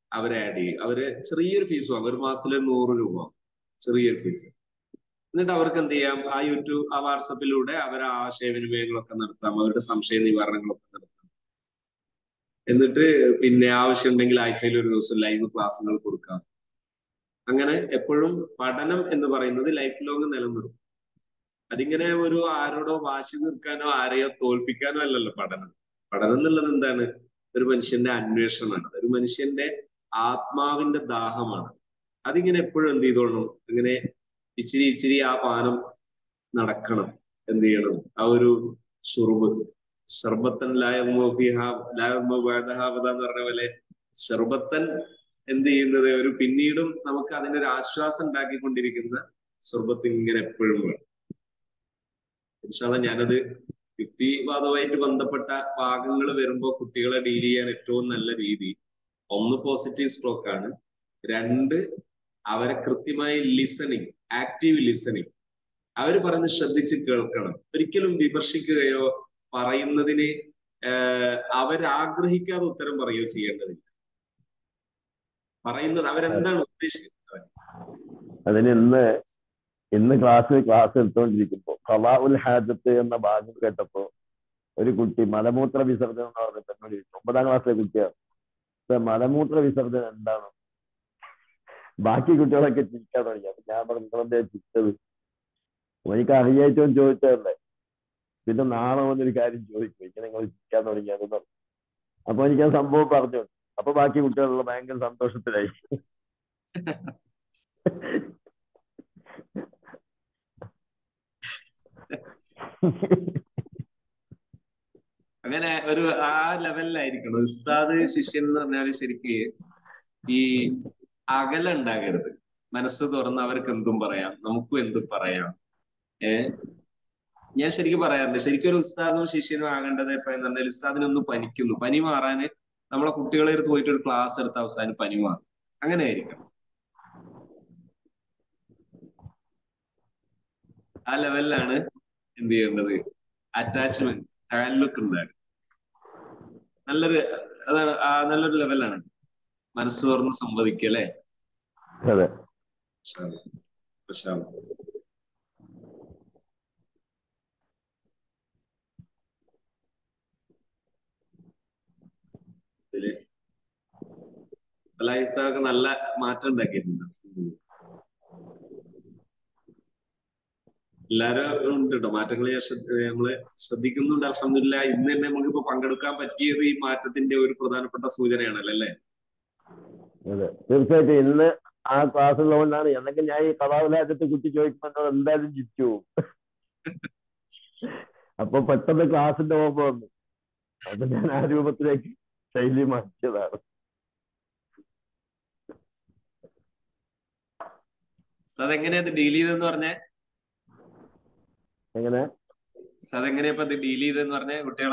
അവരെ ആഡ് ചെയ്യും അവര് ചെറിയൊരു ഫീസ് വാങ്ങും ഒരു മാസത്തിൽ നൂറ് രൂപ ചെറിയൊരു ഫീസ് എന്നിട്ട് അവർക്ക് എന്ത് ചെയ്യാം ആ യൂട്യൂബ് ആ വാട്സപ്പിലൂടെ അവർ ആശയവിനിമയങ്ങളൊക്കെ നടത്താം അവരുടെ സംശയ നിവാരണങ്ങളൊക്കെ നടത്താം എന്നിട്ട് പിന്നെ ആവശ്യമുണ്ടെങ്കിൽ ആഴ്ചയിൽ ഒരു ദിവസം ലൈവ് ക്ലാസ്സുകൾ കൊടുക്കാം അങ്ങനെ എപ്പോഴും പഠനം എന്ന് പറയുന്നത് ലൈഫ് ലോങ് നിലനിർത്തും അതിങ്ങനെ ഒരു ആരോടോ വാശി തീർക്കാനോ ആരെയോ തോൽപ്പിക്കാനോ അല്ലല്ലോ പഠനം പഠനം എന്നുള്ളത് എന്താണ് ഒരു മനുഷ്യന്റെ അന്വേഷണമാണ് ഒരു മനുഷ്യന്റെ ആത്മാവിന്റെ ദാഹമാണ് അതിങ്ങനെ എപ്പോഴും എന്ത് ചെയ്തോളണം ഇങ്ങനെ ഇച്ചിരി ഇച്ചിരി ആ പാനം നടക്കണം എന്ത് ചെയ്യണം ആ ഒരു ഷുറുബ് ഷർബത്തൻ ലായമോ വേദഹാവത എന്ന് പറഞ്ഞ പോലെ ഷർബത്തൻ എന്ത് ചെയ്യുന്നത് ഒരു പിന്നീടും നമുക്ക് അതിനൊരു ആശ്വാസം ഉണ്ടാക്കിക്കൊണ്ടിരിക്കുന്ന ഷർബത്ത് ഇങ്ങനെ എപ്പോഴും വേണം ഇൻഷാല്ല ഞാനത് യുക്തിവാദവുമായിട്ട് ബന്ധപ്പെട്ട ഭാഗങ്ങൾ വരുമ്പോൾ കുട്ടികളെ ഡീൽ ചെയ്യാൻ ഏറ്റവും നല്ല രീതി ഒന്ന് പോസിറ്റീവ് സ്ട്രോക്ക് ആണ് രണ്ട് അവരെ കൃത്യമായി ലിസണിങ് ആക്റ്റീവ് ലിസണിങ് അവർ പറയുന്നത് ശ്രദ്ധിച്ച് കേൾക്കണം ഒരിക്കലും വിമർശിക്കുകയോ പറയുന്നതിന് അവരാഗ്രഹിക്കാതെ ഉത്തരം പറയുകയോ ചെയ്യേണ്ടതില്ല പറയുന്നത് അവരെന്താണ് ഉദ്ദേശിക്കുന്നത് അതിന് ഇന്ന് ഇന്ന് ക്ലാസ്സിൽ ക്ലാസ് എടുത്തുകൊണ്ടിരിക്കുമ്പോൾ ഖവാഉൽ ഹാജത്ത് എന്ന ഭാഗം കേട്ടപ്പോ ഒരു കുട്ടി മലമൂത്ര വിസർജനം എന്ന് പറഞ്ഞിട്ട് എന്നോട് ചോദിച്ചു ഒമ്പതാം ക്ലാസ്സിലെ കുട്ടിയാണ് മലമൂത്ര വിസർജനം എന്താണ് ബാക്കി കുട്ടികളൊക്കെ ചിരിക്കാൻ തുടങ്ങി അപ്പൊ ഞാൻ പറഞ്ഞു നിങ്ങളെന്താ ചിരിച്ചത് എനിക്ക് അറിയായിട്ടും ചോദിച്ചതല്ലേ പിന്നെ നാളെ വന്നൊരു കാര്യം ചോദിക്കും ഇങ്ങനെ നിങ്ങൾ ചിരിക്കാൻ തുടങ്ങിയാന്ന് പറഞ്ഞു അപ്പൊ എനിക്ക് ആ സംഭവം പറഞ്ഞു അപ്പൊ ബാക്കി കുട്ടികളുള്ള ഭയങ്കര സന്തോഷത്തിലായി അങ്ങനെ ഒരു ആ ലെവലിലായിരിക്കണം ഉസ്താദ് ശിഷ്യൻ എന്ന് പറഞ്ഞാല് ശരിക്ക് ഈ അകല ഉണ്ടാകരുത് മനസ്സ് തുറന്ന് അവർക്ക് എന്തും പറയാം നമുക്കും എന്തും പറയാം ഏ ഞാൻ ശരിക്കും പറയാറുണ്ട് ശരിക്കും ഒരു ഉസ്താദും ശിഷ്യനും ആകേണ്ടത് ഇപ്പൊ എന്ന് പറഞ്ഞാൽ ഉസ്താദിനൊന്ന് പനിക്കുന്നു പനി മാറാന് നമ്മളെ കുട്ടികളെ അടുത്ത് പോയിട്ട് ഒരു ക്ലാസ് എടുത്ത് അവസാനം പനി മാറും അങ്ങനെ ആയിരിക്കണം ആ ലെവലിലാണ് എന്ത് ചെയ്യേണ്ടത് അറ്റാച്ച്മെന്റ് താലുക്ക് ഉണ്ടാകും നല്ലൊരു അതാണ് ആ നല്ലൊരു ലെവലാണ് മനസ്സ് തുറന്ന് സംവദിക്കുക അല്ലെ അതെ ഇതില് അലായിസാക്ക് നല്ല മാറ്റം ഉണ്ടാക്കിയിട്ടുണ്ട് എല്ലാരും ഉണ്ട് കേട്ടോ മാറ്റങ്ങൾ നമ്മള് ശ്രദ്ധിക്കുന്നുണ്ട് അലഹമില്ല ഇന്ന് തന്നെ നമുക്കിപ്പോ പങ്കെടുക്കാൻ പറ്റിയത് ഈ മാറ്റത്തിന്റെ ഒരു പ്രധാനപ്പെട്ട സൂചനയാണല്ലോ അല്ലേ അതെ തീർച്ചയായിട്ടും ഇന്ന് ആ ക്ലാസ് ഉള്ളതുകൊണ്ടാണ് എന്തെങ്കിലും ഞാൻ ഈ കഥാവിലാസത്തെ കുട്ടി ചോദിക്കുമ്പോൾ എന്തായാലും ചിരിച്ചു പോകും അപ്പൊ പെട്ടെന്ന് ക്ലാസിന്റെ ഓർമ്മ വന്നു അപ്പൊ ഞാൻ ആ രൂപത്തിലേക്ക് ശൈലി മാറ്റിയതാണ് അതെങ്ങനെയാ അത് ഡീൽ ചെയ്തെന്ന് പറഞ്ഞേ എങ്ങനെ അതെങ്ങനെയാ ഇപ്പൊ അത് ഡീൽ ചെയ്തെന്ന് പറഞ്ഞേ കുട്ടികളെ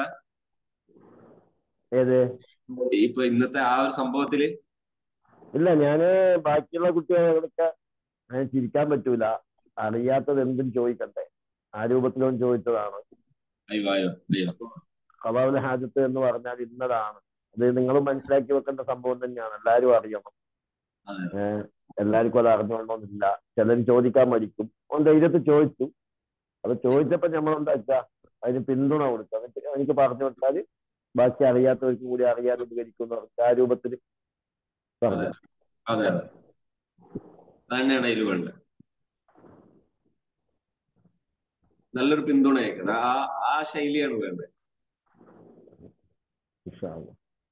ഏത് ഇപ്പൊ ഇന്നത്തെ ആ ഒരു സംഭവത്തില് ഇല്ല ഞാന് ബാക്കിയുള്ള കുട്ടികളൊക്കെ ഞാൻ ചിരിക്കാൻ പറ്റൂല അറിയാത്തത് എന്തും ചോദിക്കട്ടെ ആ രൂപത്തിലും ചോദിച്ചതാണ് അയ്യോ അയ്യോ അയ്യോ ഖബാബുൽ ഹാജത്ത് എന്ന് പറഞ്ഞാൽ ഇന്നതാണ് അത് നിങ്ങൾ മനസ്സിലാക്കി വെക്കേണ്ട സംഭവം തന്നെയാണ് എല്ലാരും അറിയണം ഏഹ് എല്ലാവർക്കും അത് അറിഞ്ഞോളണമെന്നില്ല ചിലർ ചോദിക്കാൻ മടിക്കും അവൻ ധൈര്യത്തിൽ ചോദിച്ചു അപ്പൊ ചോദിച്ചപ്പോ നമ്മൾ എന്താ വെച്ചാ അതിന് പിന്തുണ കൊടുത്തു എന്നിട്ട് എനിക്ക് പറഞ്ഞു കൊടുത്താല് ബാക്കി അറിയാത്തവർക്കും കൂടി അറിയാതെ ഉപകരിക്കും ആ രൂപത്തിൽ പറഞ്ഞു അതെ അതെ അതന്നെയാണ് അതിൽ വേണ്ടത് നല്ലൊരു പിന്തുണയേക്കുന്നത് ആ ആ ശൈലിയാണ് വേണ്ടത് ഇൻഷാ അല്ലാ.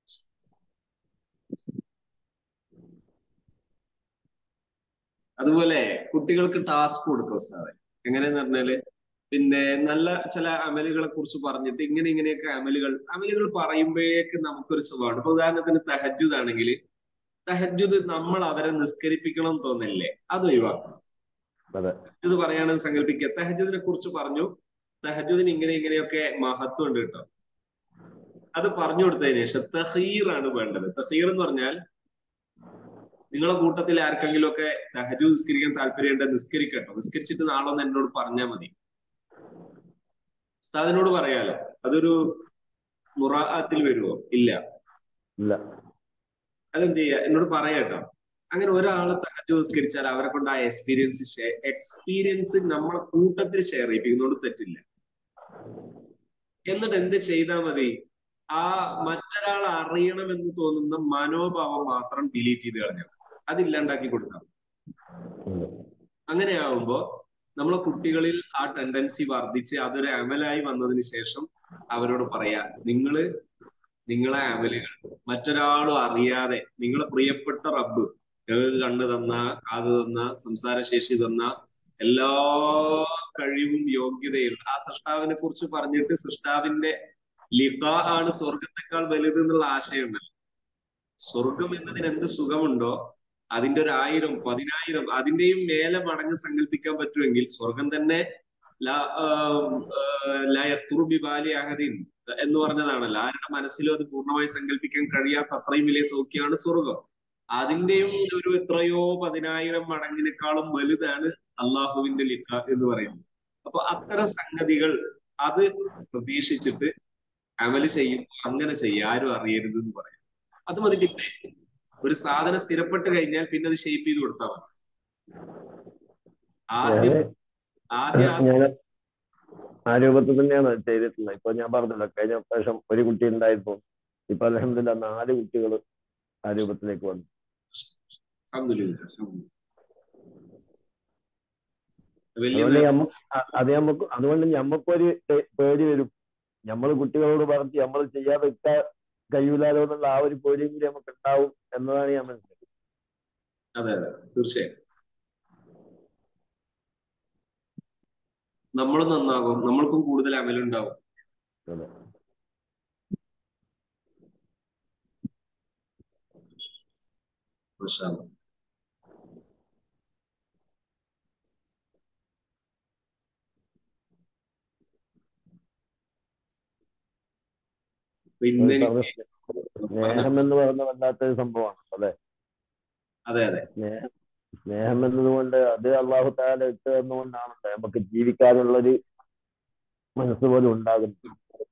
അതുപോലെ കുട്ടികൾക്ക് ടാസ്ക് കൊടുക്കും ഉസ്താദെ എങ്ങനെയെന്ന് പറഞ്ഞാല് പിന്നെ നല്ല ചില അമലുകളെ കുറിച്ച് പറഞ്ഞിട്ട് ഇങ്ങനെ ഇങ്ങനെയൊക്കെ അമലുകൾ അമലുകൾ പറയുമ്പോഴേക്ക് നമുക്കൊരു സ്വഭാവമാണ് ഇപ്പൊ ഉദാഹരണത്തിന് തഹജുദ് ആണെങ്കിൽ തഹജുദ് നമ്മൾ അവരെ നിസ്കരിപ്പിക്കണം എന്ന് തോന്നില്ലേ അത് ഒഴിവാക്കണം അതെ ഇത് പറയാണെന്ന് സങ്കല്പിക്കുക തഹജുദിനെ കുറിച്ച് പറഞ്ഞു തഹജുദിന് ഇങ്ങനെ ഇങ്ങനെയൊക്കെ മഹത്വം ഉണ്ട് കേട്ടോ അത് പറഞ്ഞു കൊടുത്തതിന് ശേഷം തഹീർ ആണ് വേണ്ടത് തഹീർ എന്ന് പറഞ്ഞാൽ നിങ്ങളെ കൂട്ടത്തിൽ ആർക്കെങ്കിലും ഒക്കെ തഹജു നിസ്കരിക്കാൻ താല്പര്യമുണ്ട് നിസ്കരിക്കട്ടോ നിസ്കരിച്ചിട്ട് നാളെ ഒന്ന് എന്നോട് പറഞ്ഞാൽ മതി ഉസ്താദിനോട് പറയാലോ അതൊരു മുറാത്തിൽ വരുമോ ഇല്ല ഇല്ല അതെന്ത് ചെയ്യുക എന്നോട് പറയാട്ടോ അങ്ങനെ ഒരാളെ തഹജോസ്കരിച്ചാൽ അവരെ കൊണ്ട് ആ എക്സ്പീരിയൻസ് എക്സ്പീരിയൻസ് നമ്മളെ കൂട്ടത്തിൽ ഷെയർ ചെയ്യിപ്പിക്കുന്നതുകൊണ്ട് തെറ്റില്ല എന്നിട്ട് എന്ത് ചെയ്താൽ മതി ആ മറ്റൊരാൾ അറിയണമെന്ന് തോന്നുന്ന മനോഭാവം മാത്രം ഡിലീറ്റ് ചെയ്ത് കളഞ്ഞാൽ അതില്ലാണ്ടാക്കി കൊടുക്കാം അങ്ങനെയാവുമ്പോ നമ്മളെ കുട്ടികളിൽ ആ ടെൻഡൻസി വർദ്ധിച്ച് അതൊരു അമലായി വന്നതിന് ശേഷം അവരോട് പറയാ നിങ്ങള് നിങ്ങളെ അമലുകൾ മറ്റൊരാളും അറിയാതെ നിങ്ങളെ പ്രിയപ്പെട്ട റബ്ബ് കേൾവ് കണ്ണ് തന്ന കാത് തന്ന സംസാരശേഷി തന്ന എല്ലാ കഴിവും യോഗ്യതയുള്ള ആ സൃഷ്ടാവിനെ കുറിച്ച് പറഞ്ഞിട്ട് സൃഷ്ടാവിന്റെ ലിഖ ആണ് സ്വർഗത്തെക്കാൾ വലുത് എന്നുള്ള ആശയമുണ്ടല്ലോ സ്വർഗം എന്നതിന് എന്ത് സുഖമുണ്ടോ അതിന്റെ ഒരു ആയിരം പതിനായിരം അതിന്റെയും മേലെ മടങ്ങ് സങ്കല്പിക്കാൻ പറ്റുമെങ്കിൽ സ്വർഗം തന്നെ ലയത്തുറുബിബാലി അഹദിൻ എന്ന് പറഞ്ഞതാണല്ലോ ആരുടെ മനസ്സിലും അത് പൂർണ്ണമായി സങ്കല്പിക്കാൻ കഴിയാത്ത അത്രയും വലിയ സൗഖ്യമാണ് സ്വർഗം അതിന്റെയും ഒരു എത്രയോ പതിനായിരം മടങ്ങിനേക്കാളും വലുതാണ് അള്ളാഹുവിന്റെ ലിഖ എന്ന് പറയുന്നത് അപ്പൊ അത്തരം സംഗതികൾ അത് പ്രതീക്ഷിച്ചിട്ട് അമല് ചെയ്യുമ്പോൾ അങ്ങനെ ചെയ്യുക ആരും അറിയരുത് എന്ന് പറയാം അത് മതി പിന്നെ ഒരു സാധനം സ്ഥിരപ്പെട്ട് കഴിഞ്ഞാൽ പിന്നെ അത് ഷേപ്പ് ചെയ്ത് കൊടുത്താൽ മതി ആദ്യം ആദ്യം ഞാൻ ആ രൂപത്തിൽ തന്നെയാണ് ചെയ്തിട്ടുള്ളത് ഇപ്പൊ ഞാൻ പറഞ്ഞല്ലോ കഴിഞ്ഞ പ്രാവശ്യം ഒരു കുട്ടി ഉണ്ടായപ്പോ ഇപ്പൊ അലഹമില്ല നാല് കുട്ടികൾ ആ രൂപത്തിലേക്ക് വന്നു അതുകൊണ്ട് ഞമ്മ അത് നമുക്ക് അതുകൊണ്ട് ഞമ്മക്കൊരു പേടി വരും നമ്മൾ കുട്ടികളോട് പറഞ്ഞ് നമ്മൾ ചെയ്യാതെ വെക്കാൻ കഴിയൂലാലോ എന്നുള്ള ആ ഒരു പേടിയും കൂടി നമുക്ക് ഉണ്ടാവും എന്നതാണ് ഞാൻ മനസ്സിലാക്കുന്നത് അതെ അതെ തീർച്ചയായും നമ്മൾ നന്നാകും നമ്മൾക്കും കൂടുതൽ അമലുണ്ടാവും അതെ പിന്നെ സ്നേഹം എന്ന് പറയുന്ന വല്ലാത്തൊരു സംഭവമാണ് അല്ലെ അതെ അതെ സ്നേഹം സ്നേഹം എന്നതുകൊണ്ട് അത് അള്ളാഹു താല ഇട്ട് തന്നുകൊണ്ടാണല്ലോ നമുക്ക് ജീവിക്കാനുള്ളൊരു മനസ്സ് പോലും ഉണ്ടാകുന്നത്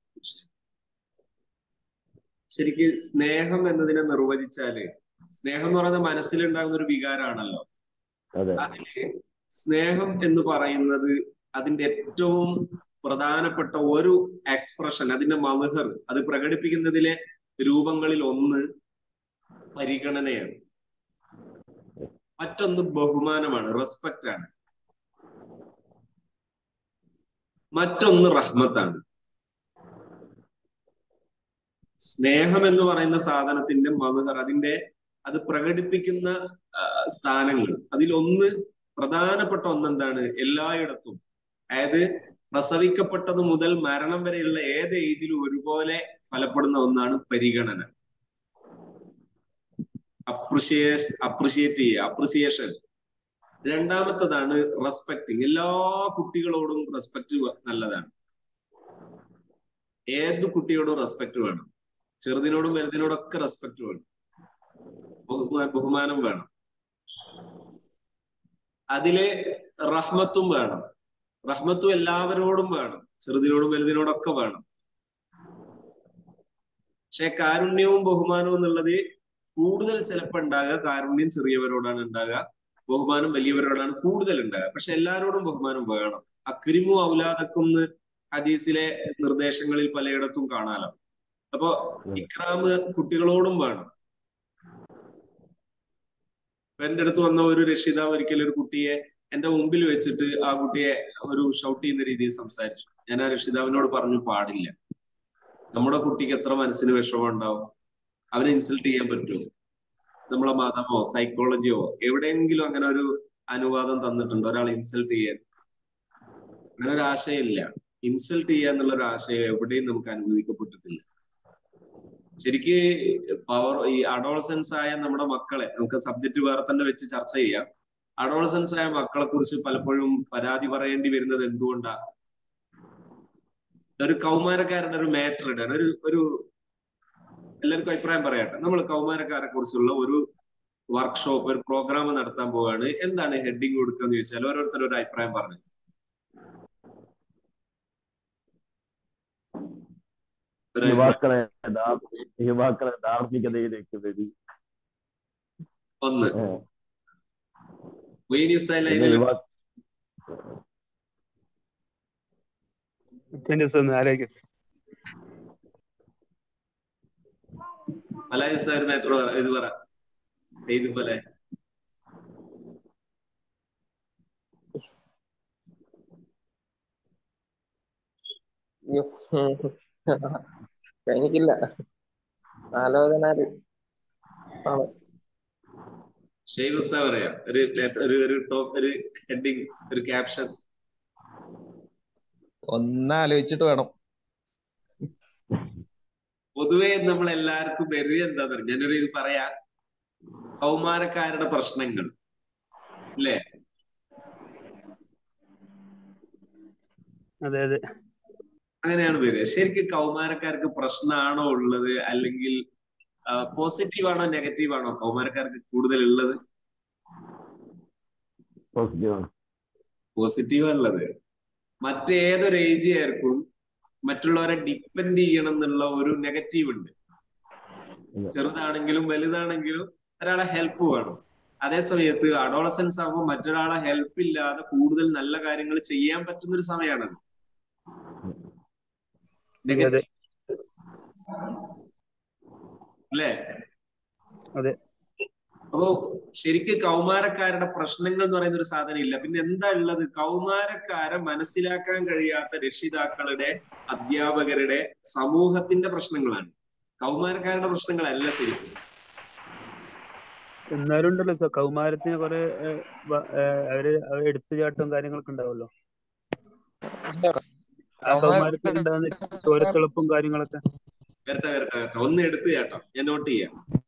ശരിക്ക് സ്നേഹം എന്നതിനെ നിർവചിച്ചാല് സ്നേഹം എന്ന് പറയുന്നത് മനസ്സിലുണ്ടാകുന്ന ഒരു വികാരമാണല്ലോ അതെ അതില് സ്നേഹം എന്ന് പറയുന്നത് അതിന്റെ ഏറ്റവും പ്രധാനപ്പെട്ട ഒരു എക്സ്പ്രഷൻ അതിന്റെ മലഹർ അത് പ്രകടിപ്പിക്കുന്നതിലെ രൂപങ്ങളിൽ ഒന്ന് പരിഗണനയാണ് മറ്റൊന്ന് ബഹുമാനമാണ് റെസ്പെക്റ്റ് ആണ് മറ്റൊന്ന് റഹ്മത്താണ് സ്നേഹം എന്ന് പറയുന്ന സാധനത്തിന്റെ മധുഹർ അതിന്റെ അത് പ്രകടിപ്പിക്കുന്ന സ്ഥാനങ്ങൾ അതിലൊന്ന് പ്രധാനപ്പെട്ട ഒന്നെന്താണ് എല്ലായിടത്തും അതായത് പ്രസവിക്കപ്പെട്ടത് മുതൽ മരണം വരെയുള്ള ഏത് ഏജിലും ഒരുപോലെ ഫലപ്പെടുന്ന ഒന്നാണ് പരിഗണന അപ്രിഷിയേസ് അപ്രിഷിയേറ്റ് ചെയ്യുക അപ്രിസിയേഷൻ രണ്ടാമത്തതാണ് റെസ്പെക്ടിങ് എല്ലാ കുട്ടികളോടും റെസ്പെക്ട് നല്ലതാണ് ഏത് കുട്ടിയോടും റെസ്പെക്ട് വേണം ചെറുതിനോടും വലുതിനോടും ഒക്കെ റെസ്പെക്ട് വേണം ബഹുമാനം വേണം അതിലെ റഹ്മത്തും വേണം റഹ്മത്തും എല്ലാവരോടും വേണം ചെറുതിനോടും വലുതിനോടൊക്കെ വേണം പക്ഷെ കാരുണ്യവും ബഹുമാനവും എന്നുള്ളത് കൂടുതൽ ചിലപ്പോൾ ഉണ്ടാകുക കാരുണ്യം ചെറിയവരോടാണ് ഉണ്ടാകുക ബഹുമാനം വലിയവരോടാണ് കൂടുതൽ ഉണ്ടാകുക പക്ഷെ എല്ലാവരോടും ബഹുമാനം വേണം അക്രിമു ഔലാദക്കും ഹദീസിലെ നിർദ്ദേശങ്ങളിൽ പലയിടത്തും കാണാലോ അപ്പോ ഇക്രാമ് കുട്ടികളോടും വേണം എന്റെ അടുത്ത് വന്ന ഒരു രക്ഷിതാവ് ഒരിക്കലും ഒരു കുട്ടിയെ എന്റെ മുമ്പിൽ വെച്ചിട്ട് ആ കുട്ടിയെ ഒരു ഷൗട്ട് ചെയ്യുന്ന രീതിയിൽ സംസാരിച്ചു ഞാൻ ആ രക്ഷിതാവിനോട് പറഞ്ഞു പാടില്ല നമ്മുടെ കുട്ടിക്ക് എത്ര മനസ്സിന് വിഷമം ഉണ്ടാവും അവനെ ഇൻസൾട്ട് ചെയ്യാൻ പറ്റുമോ നമ്മളെ മതമോ സൈക്കോളജിയോ എവിടെയെങ്കിലും അങ്ങനെ ഒരു അനുവാദം തന്നിട്ടുണ്ടോ ഒരാളെ ഇൻസൾട്ട് ചെയ്യാൻ അങ്ങനെ ഒരു ആശയമില്ല ഇൻസൾട്ട് ചെയ്യുക എന്നുള്ള ഒരു ആശയം എവിടെയും നമുക്ക് അനുവദിക്കപ്പെട്ടിട്ടില്ല ശരിക്ക് പവർ ഈ അഡോളസൻസ് ആയ നമ്മുടെ മക്കളെ നമുക്ക് സബ്ജക്ട് വേറെ തന്നെ വെച്ച് ചർച്ച ചെയ്യാം അഡോളസൻസ് ആയ മക്കളെ കുറിച്ച് പലപ്പോഴും പരാതി പറയേണ്ടി വരുന്നത് എന്തുകൊണ്ടാ ഒരു കൗമാരക്കാരുടെ ഒരു മാറ്റർ ഇടാൻ ഒരു ഒരു എല്ലാവർക്കും അഭിപ്രായം പറയട്ടെ നമ്മൾ കൗമാരക്കാരെ കുറിച്ചുള്ള ഒരു വർക്ക്ഷോപ്പ് ഒരു പ്രോഗ്രാം നടത്താൻ പോവാണ് എന്താണ് ഹെഡിങ് കൊടുക്കുക എന്ന് ചോദിച്ചാൽ ഓരോരുത്തർ ഒരു അഭിപ്രായം പറഞ്ഞു യുവാക്കളെ യുവാക്കളെ ധാർമ്മികതയിലേക്ക് വരി ഒന്ന് ഏ, മൊയ്നി ഉസ്താദിന് പിന്നെ അതിന് യുവാ ട്വന്റി ഒന്ന് ആലോചിക്കും മലായി ഉസ്താദ് മേത്രോട് പറ ഇത് പറ സെയ്ത് പോലെ എനിക്കില്ല ആലോചന ആണ് ഷെയ്ഖ് ഉസ്താദ് പറയാം ഒരു ഒരു ഒരു ടോപ്പ് ഒരു ഹെഡിങ് ഒരു ക്യാപ്ഷൻ ഒന്ന് ആലോചിച്ചിട്ട് വേണം പൊതുവെ നമ്മൾ എല്ലാവർക്കും വരിക എന്താന്ന് പറയുക ഞാനൊരു ഇത് പറയാ കൗമാരക്കാരുടെ പ്രശ്നങ്ങൾ അല്ലേ അതെ അതെ അങ്ങനെയാണ് വരിക ശരിക്കും കൗമാരക്കാർക്ക് പ്രശ്നമാണോ ഉള്ളത് അല്ലെങ്കിൽ പോസിറ്റീവ് ആണോ നെഗറ്റീവ് ആണോ കൗമാരക്കാർക്ക് കൂടുതൽ ഉള്ളത് പോസിറ്റീവാണ് പോസിറ്റീവ് ഉള്ളത് മറ്റേതൊരു ഏജ് ആയിരിക്കും മറ്റുള്ളവരെ ഡിപ്പെൻഡ് ചെയ്യണം എന്നുള്ള ഒരു നെഗറ്റീവ് ഉണ്ട് അതെ. ചെറുതാണെങ്കിലും വലുതാണെങ്കിലും ഒരാളെ ഹെൽപ്പ് വേണം അതേ സമയത്ത് അഡോളസൻസ് ആകുമ്പോൾ മറ്റൊരാളെ ഹെൽപ്പ് ഇല്ലാതെ കൂടുതൽ നല്ല കാര്യങ്ങൾ ചെയ്യാൻ പറ്റുന്ന ഒരു സമയമാണത് അതെ അല്ലേ അതെ അപ്പോ ശരിക്കും കൗമാരക്കാരുടെ പ്രശ്നങ്ങൾ എന്ന് പറയുന്ന ഒരു സാധനം ഇല്ല പിന്നെ എന്താ ഉള്ളത് കൗമാരക്കാരെ മനസ്സിലാക്കാൻ കഴിയാത്ത രക്ഷിതാക്കളുടെ അധ്യാപകരുടെ സമൂഹത്തിന്റെ പ്രശ്നങ്ങളാണ് കൗമാരക്കാരുടെ പ്രശ്നങ്ങളല്ല ശരിക്കും എന്നാലും ഉണ്ടല്ലോ സ- കൗമാരത്തിന് കുറെ ഏഹ്, വ- ഏഹ്, അവര് അവര് എടുത്തുചാട്ടവും കാര്യങ്ങളൊക്കെ ഉണ്ടാവുമല്ലോ ആ കൗമാരത്തിൽ ഉണ്ടാകുന്ന ചോരത്തിളപ്പും കാര്യങ്ങളൊക്കെ വരട്ടെ വരട്ടെ വരട്ടെ ഒന്ന് എടുത്തു ചേട്ടാ ഞാൻ നോട്ട് ചെയ്യാം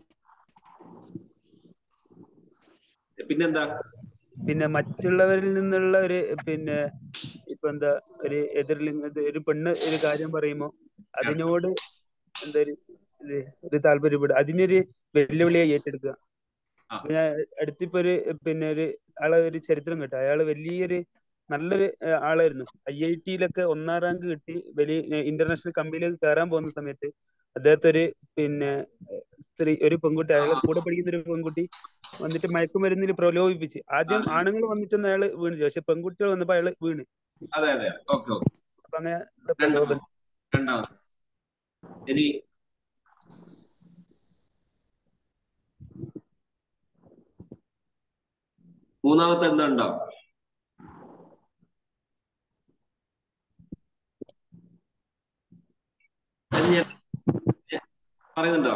പിന്നെന്താ പിന്നെ മറ്റുള്ളവരിൽ നിന്നുള്ള ഒരു പിന്നെ ഇപ്പൊ എന്താ ഒരു എതിർലിംഗ ഒരു പെണ്ണ് ഒരു കാര്യം പറയുമ്പോ അതിനോട് എന്താ ഒരു ഇത് ഒരു താല്പര്യപ്പെടുക അതിനൊരു വെല്ലുവിളിയായി ഏറ്റെടുക്കുക ആ. ഇപ്പൊ ഞാൻ അടുത്തിപ്പോ ഒരു പിന്നെ ഒരു ആളെ ഒരു ചരിത്രം കേട്ടോ അയാള് വലിയൊരു നല്ലൊരു ഏഹ്, ആളായിരുന്നു ഐ ഐ ടിയിലൊക്കെ ഒന്നാം റാങ്ക് കിട്ടി വലിയ ഇന്റർനാഷണൽ കമ്പനിയിലേക്ക് കയറാൻ പോകുന്ന സമയത്ത് അദ്ദേഹത്തെ ഒരു പിന്നെ ഏഹ്, സ്ത്രീ ഒരു പെൺകുട്ടി അയാളെ കൂടെ പഠിക്കുന്ന ഒരു പെൺകുട്ടി വന്നിട്ട് മയക്കുമരുന്നിൽ പ്രലോഭിപ്പിച്ച് ആദ്യം ആ. ആണുങ്ങൾ വന്നിട്ടൊന്നും അയാള് വീണില്ല പക്ഷെ പെൺകുട്ടികൾ വന്നപ്പോ അയാള് വീണ് അതെ അതെ ഓക്കെ ഓക്കെ അപ്പൊ അങ്ങനെ പ്രലോഭനം രണ്ടാമത് ഇനി മൂന്നാമത്തെ എന്താ ഉണ്ടോ അത് ഞാൻ ഞാൻ പറയുന്നുണ്ടോ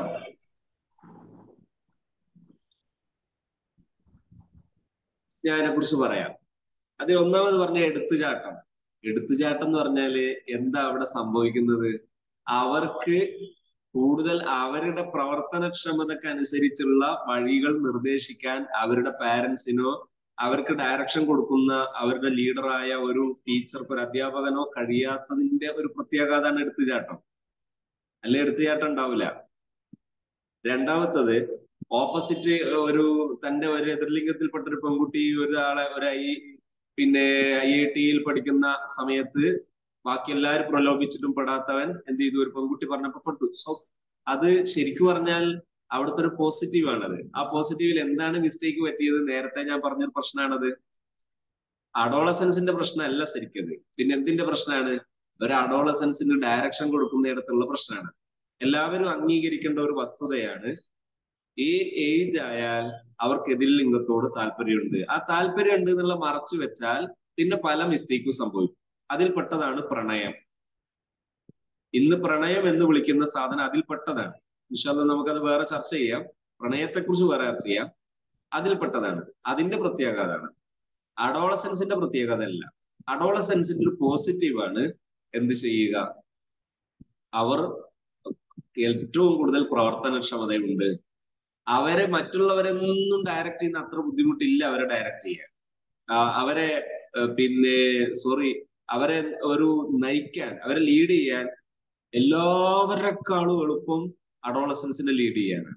ഞാൻ അതിനെ കുറിച്ച് പറയാം അതിൽ ഒന്നാമത് പറഞ്ഞ എടുത്തുചാട്ടം എടുത്തുചാട്ടം എന്ന് പറഞ്ഞാല് എന്താ അവിടെ സംഭവിക്കുന്നത് അവർക്ക് കൂടുതൽ അവരുടെ പ്രവർത്തനക്ഷമതക്ക് അനുസരിച്ചുള്ള വഴികൾ നിർദ്ദേശിക്കാൻ അവരുടെ പാരന്റ്സിനോ അവർക്ക് ഡയറക്ഷൻ കൊടുക്കുന്ന അവരുടെ ലീഡറായ ഒരു ടീച്ചർക്ക് ഒരു അധ്യാപകനോ കഴിയാത്തതിന്റെ ഒരു പ്രത്യാഘാതമാണ് എടുത്തുചാട്ടം അല്ലെ എടുത്തുചാട്ടം ഉണ്ടാവില്ല രണ്ടാമത്തത് ഓപ്പോസിറ്റ് ഒരു തന്റെ ഒരു എതിർലിംഗത്തിൽപ്പെട്ട ഒരു പെൺകുട്ടി ഒരാളെ ഒരു ഐ പിന്നെ ഐ ഐ ടിയിൽ പഠിക്കുന്ന സമയത്ത് ബാക്കി എല്ലാവരും പ്രലോഭിച്ചിട്ടും പെടാത്തവൻ എന്ത് ചെയ്തു ഒരു പെൺകുട്ടി പറഞ്ഞപ്പോ പെട്ടു സോ അത് ശരിക്കും പറഞ്ഞാൽ അവിടുത്തെ ഒരു പോസിറ്റീവ് ആണത് ആ പോസിറ്റീവിൽ എന്താണ് മിസ്റ്റേക്ക് പറ്റിയത് നേരത്തെ ഞാൻ പറഞ്ഞൊരു പ്രശ്നമാണത് അഡോളസൻസിന്റെ പ്രശ്നമല്ല ശരിക്കത് പിന്നെ എന്തിന്റെ പ്രശ്നമാണ് ഒരു അഡോളസൻസിന് ഡയറക്ഷൻ കൊടുക്കുന്നിടത്തുള്ള പ്രശ്നമാണ് എല്ലാവരും അംഗീകരിക്കേണ്ട ഒരു വസ്തുതയാണ് ഈ ഏജ് ആയാൽ അവർക്ക് എതിർ ലിംഗത്തോട് താല്പര്യമുണ്ട് ആ താല്പര്യം ഉണ്ട് എന്നുള്ള മറച്ചു വെച്ചാൽ പിന്നെ പല മിസ്റ്റേക്കും സംഭവിക്കും അതിൽപ്പെട്ടതാണ് പ്രണയം ഇന്ന് പ്രണയം എന്ന് വിളിക്കുന്ന സാധനം അതിൽപ്പെട്ടതാണ് വിശാല നമുക്കത് വേറെ ചർച്ച ചെയ്യാം പ്രണയത്തെക്കുറിച്ച് വേറെ ചർച്ച ചെയ്യാം അതിൽപ്പെട്ടതാണ് അതിന്റെ പ്രത്യേകതയാണ് അഡോളസൻസിന്റെ പ്രത്യേകത അല്ല അഡോളസൻസിന്റെ ഒരു പോസിറ്റീവാണ് എന്ത് ചെയ്യുക അവർ ഏറ്റവും കൂടുതൽ പ്രവർത്തനക്ഷമതയുണ്ട് അവരെ മറ്റുള്ളവരൊന്നും ഡയറക്റ്റ് ചെയ്യുന്ന അത്ര ബുദ്ധിമുട്ടില്ല അവരെ ഡയറക്റ്റ് ചെയ്യാൻ ആ, അവരെ ഏഹ്, പിന്നെ സോറി അവരെ ഒരു നയിക്കാൻ അവരെ ലീഡ് ചെയ്യാൻ എല്ലാവരെക്കാളും എളുപ്പം അഡോളസൻസിനെ ലീഡ് ചെയ്യാനാണ്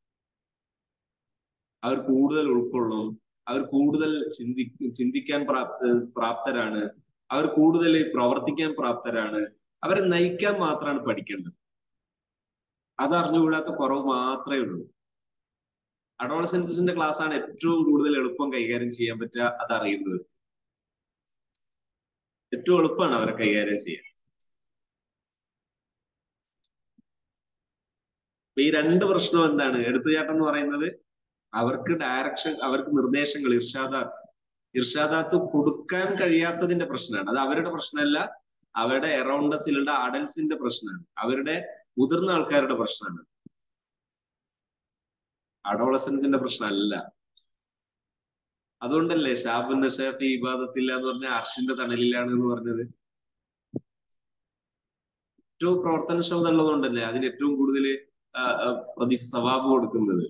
അവർ കൂടുതൽ ഉൾക്കൊള്ളും അവർ കൂടുതൽ ചിന്തി ചിന്തിക്കാൻ പ്രാപ്ത പ്രാപ്തരാണ് അവർ കൂടുതൽ പ്രവർത്തിക്കാൻ പ്രാപ്തരാണ് അവരെ നയിക്കാൻ മാത്രമാണ് പഠിക്കേണ്ടത് അത് അറിഞ്ഞുകൂടാത്ത കുറവ് മാത്രമേ ഉള്ളൂ അഡോളസെൻസിന്റെ ക്ലാസ് ആണ് ഏറ്റവും കൂടുതൽ എളുപ്പം കൈകാര്യം ചെയ്യാൻ പറ്റുക അതറിയുന്നത് ഏറ്റവും എളുപ്പമാണ് അവരെ കൈകാര്യം ചെയ്യാൻ അപ്പൊ ഈ രണ്ട് പ്രശ്നം എന്താണ് എടുത്തുചാട്ടം എന്ന് പറയുന്നത് അവർക്ക് ഡയറക്ഷൻ അവർക്ക് നിർദ്ദേശങ്ങൾ ഇർഷാദാത്ത് ഇർഷാദാത്ത് കൊടുക്കാൻ കഴിയാത്തതിന്റെ പ്രശ്നമാണ് അത് അവരുടെ പ്രശ്നമല്ല അവരുടെ എറൗണ്ടസിലുള്ള അഡൽസിന്റെ പ്രശ്നമാണ് അവരുടെ മുതിർന്ന ആൾക്കാരുടെ പ്രശ്നമാണ് അഡോളസൻസിന്റെ പ്രശ്നമല്ല അതുകൊണ്ടല്ലേ ഷാബുൻ നഷാഫി ഇബാദത്തില്ല എന്ന് പറഞ്ഞ അർഷിന്റെ തണലിലാണ് എന്ന് പറഞ്ഞത് ഏറ്റവും പ്രവർത്തനക്ഷമത ഉള്ളതുകൊണ്ടല്ലേ അതിന് ഏറ്റവും കൂടുതൽ പ്രതി സവാബ് കൊടുക്കുന്നത്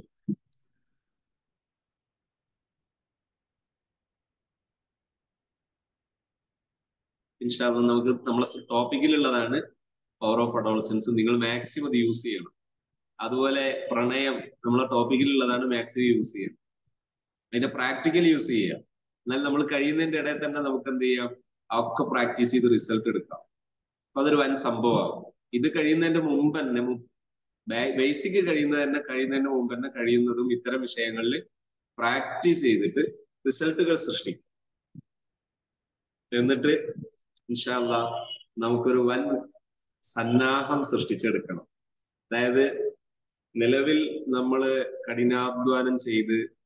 ഇൻഷാല്ല നമുക്ക് നമ്മളെ ടോപ്പിക്കിലുള്ളതാണ് പവർ ഓഫ് അഡോളസൻസ് നിങ്ങൾ മാക്സിമം അത് യൂസ് ചെയ്യണം അതുപോലെ പ്രണയം നമ്മളെ ടോപ്പിക്കിലുള്ളതാണ് മാക്സിമം യൂസ് ചെയ്യണം അതിന്റെ പ്രാക്ടിക്കൽ യൂസ് ചെയ്യുക എന്നാൽ നമ്മൾ കഴിയുന്നതിന്റെ ഇടയിൽ തന്നെ നമുക്ക് എന്ത് ചെയ്യാം ഒക്കെ പ്രാക്ടീസ് ചെയ്ത് റിസൾട്ട് എടുക്കാം അപ്പൊ അതൊരു വൻ സംഭവമാകും ഇത് കഴിയുന്നതിന്റെ മുമ്പ് തന്നെ ബേസിക് കഴിയുന്നത് തന്നെ കഴിയുന്നതിന് മുമ്പ് തന്നെ കഴിയുന്നതും ഇത്തരം വിഷയങ്ങളിൽ പ്രാക്ടീസ് ചെയ്തിട്ട് റിസൾട്ടുകൾ സൃഷ്ടിക്കും എന്നിട്ട് ഇൻഷാല്ല നമുക്കൊരു വൻ സന്നാഹം സൃഷ്ടിച്ചെടുക്കണം അതായത് നിലവിൽ നമ്മൾ കഠിനാധ്വാനം ചെയ്ത്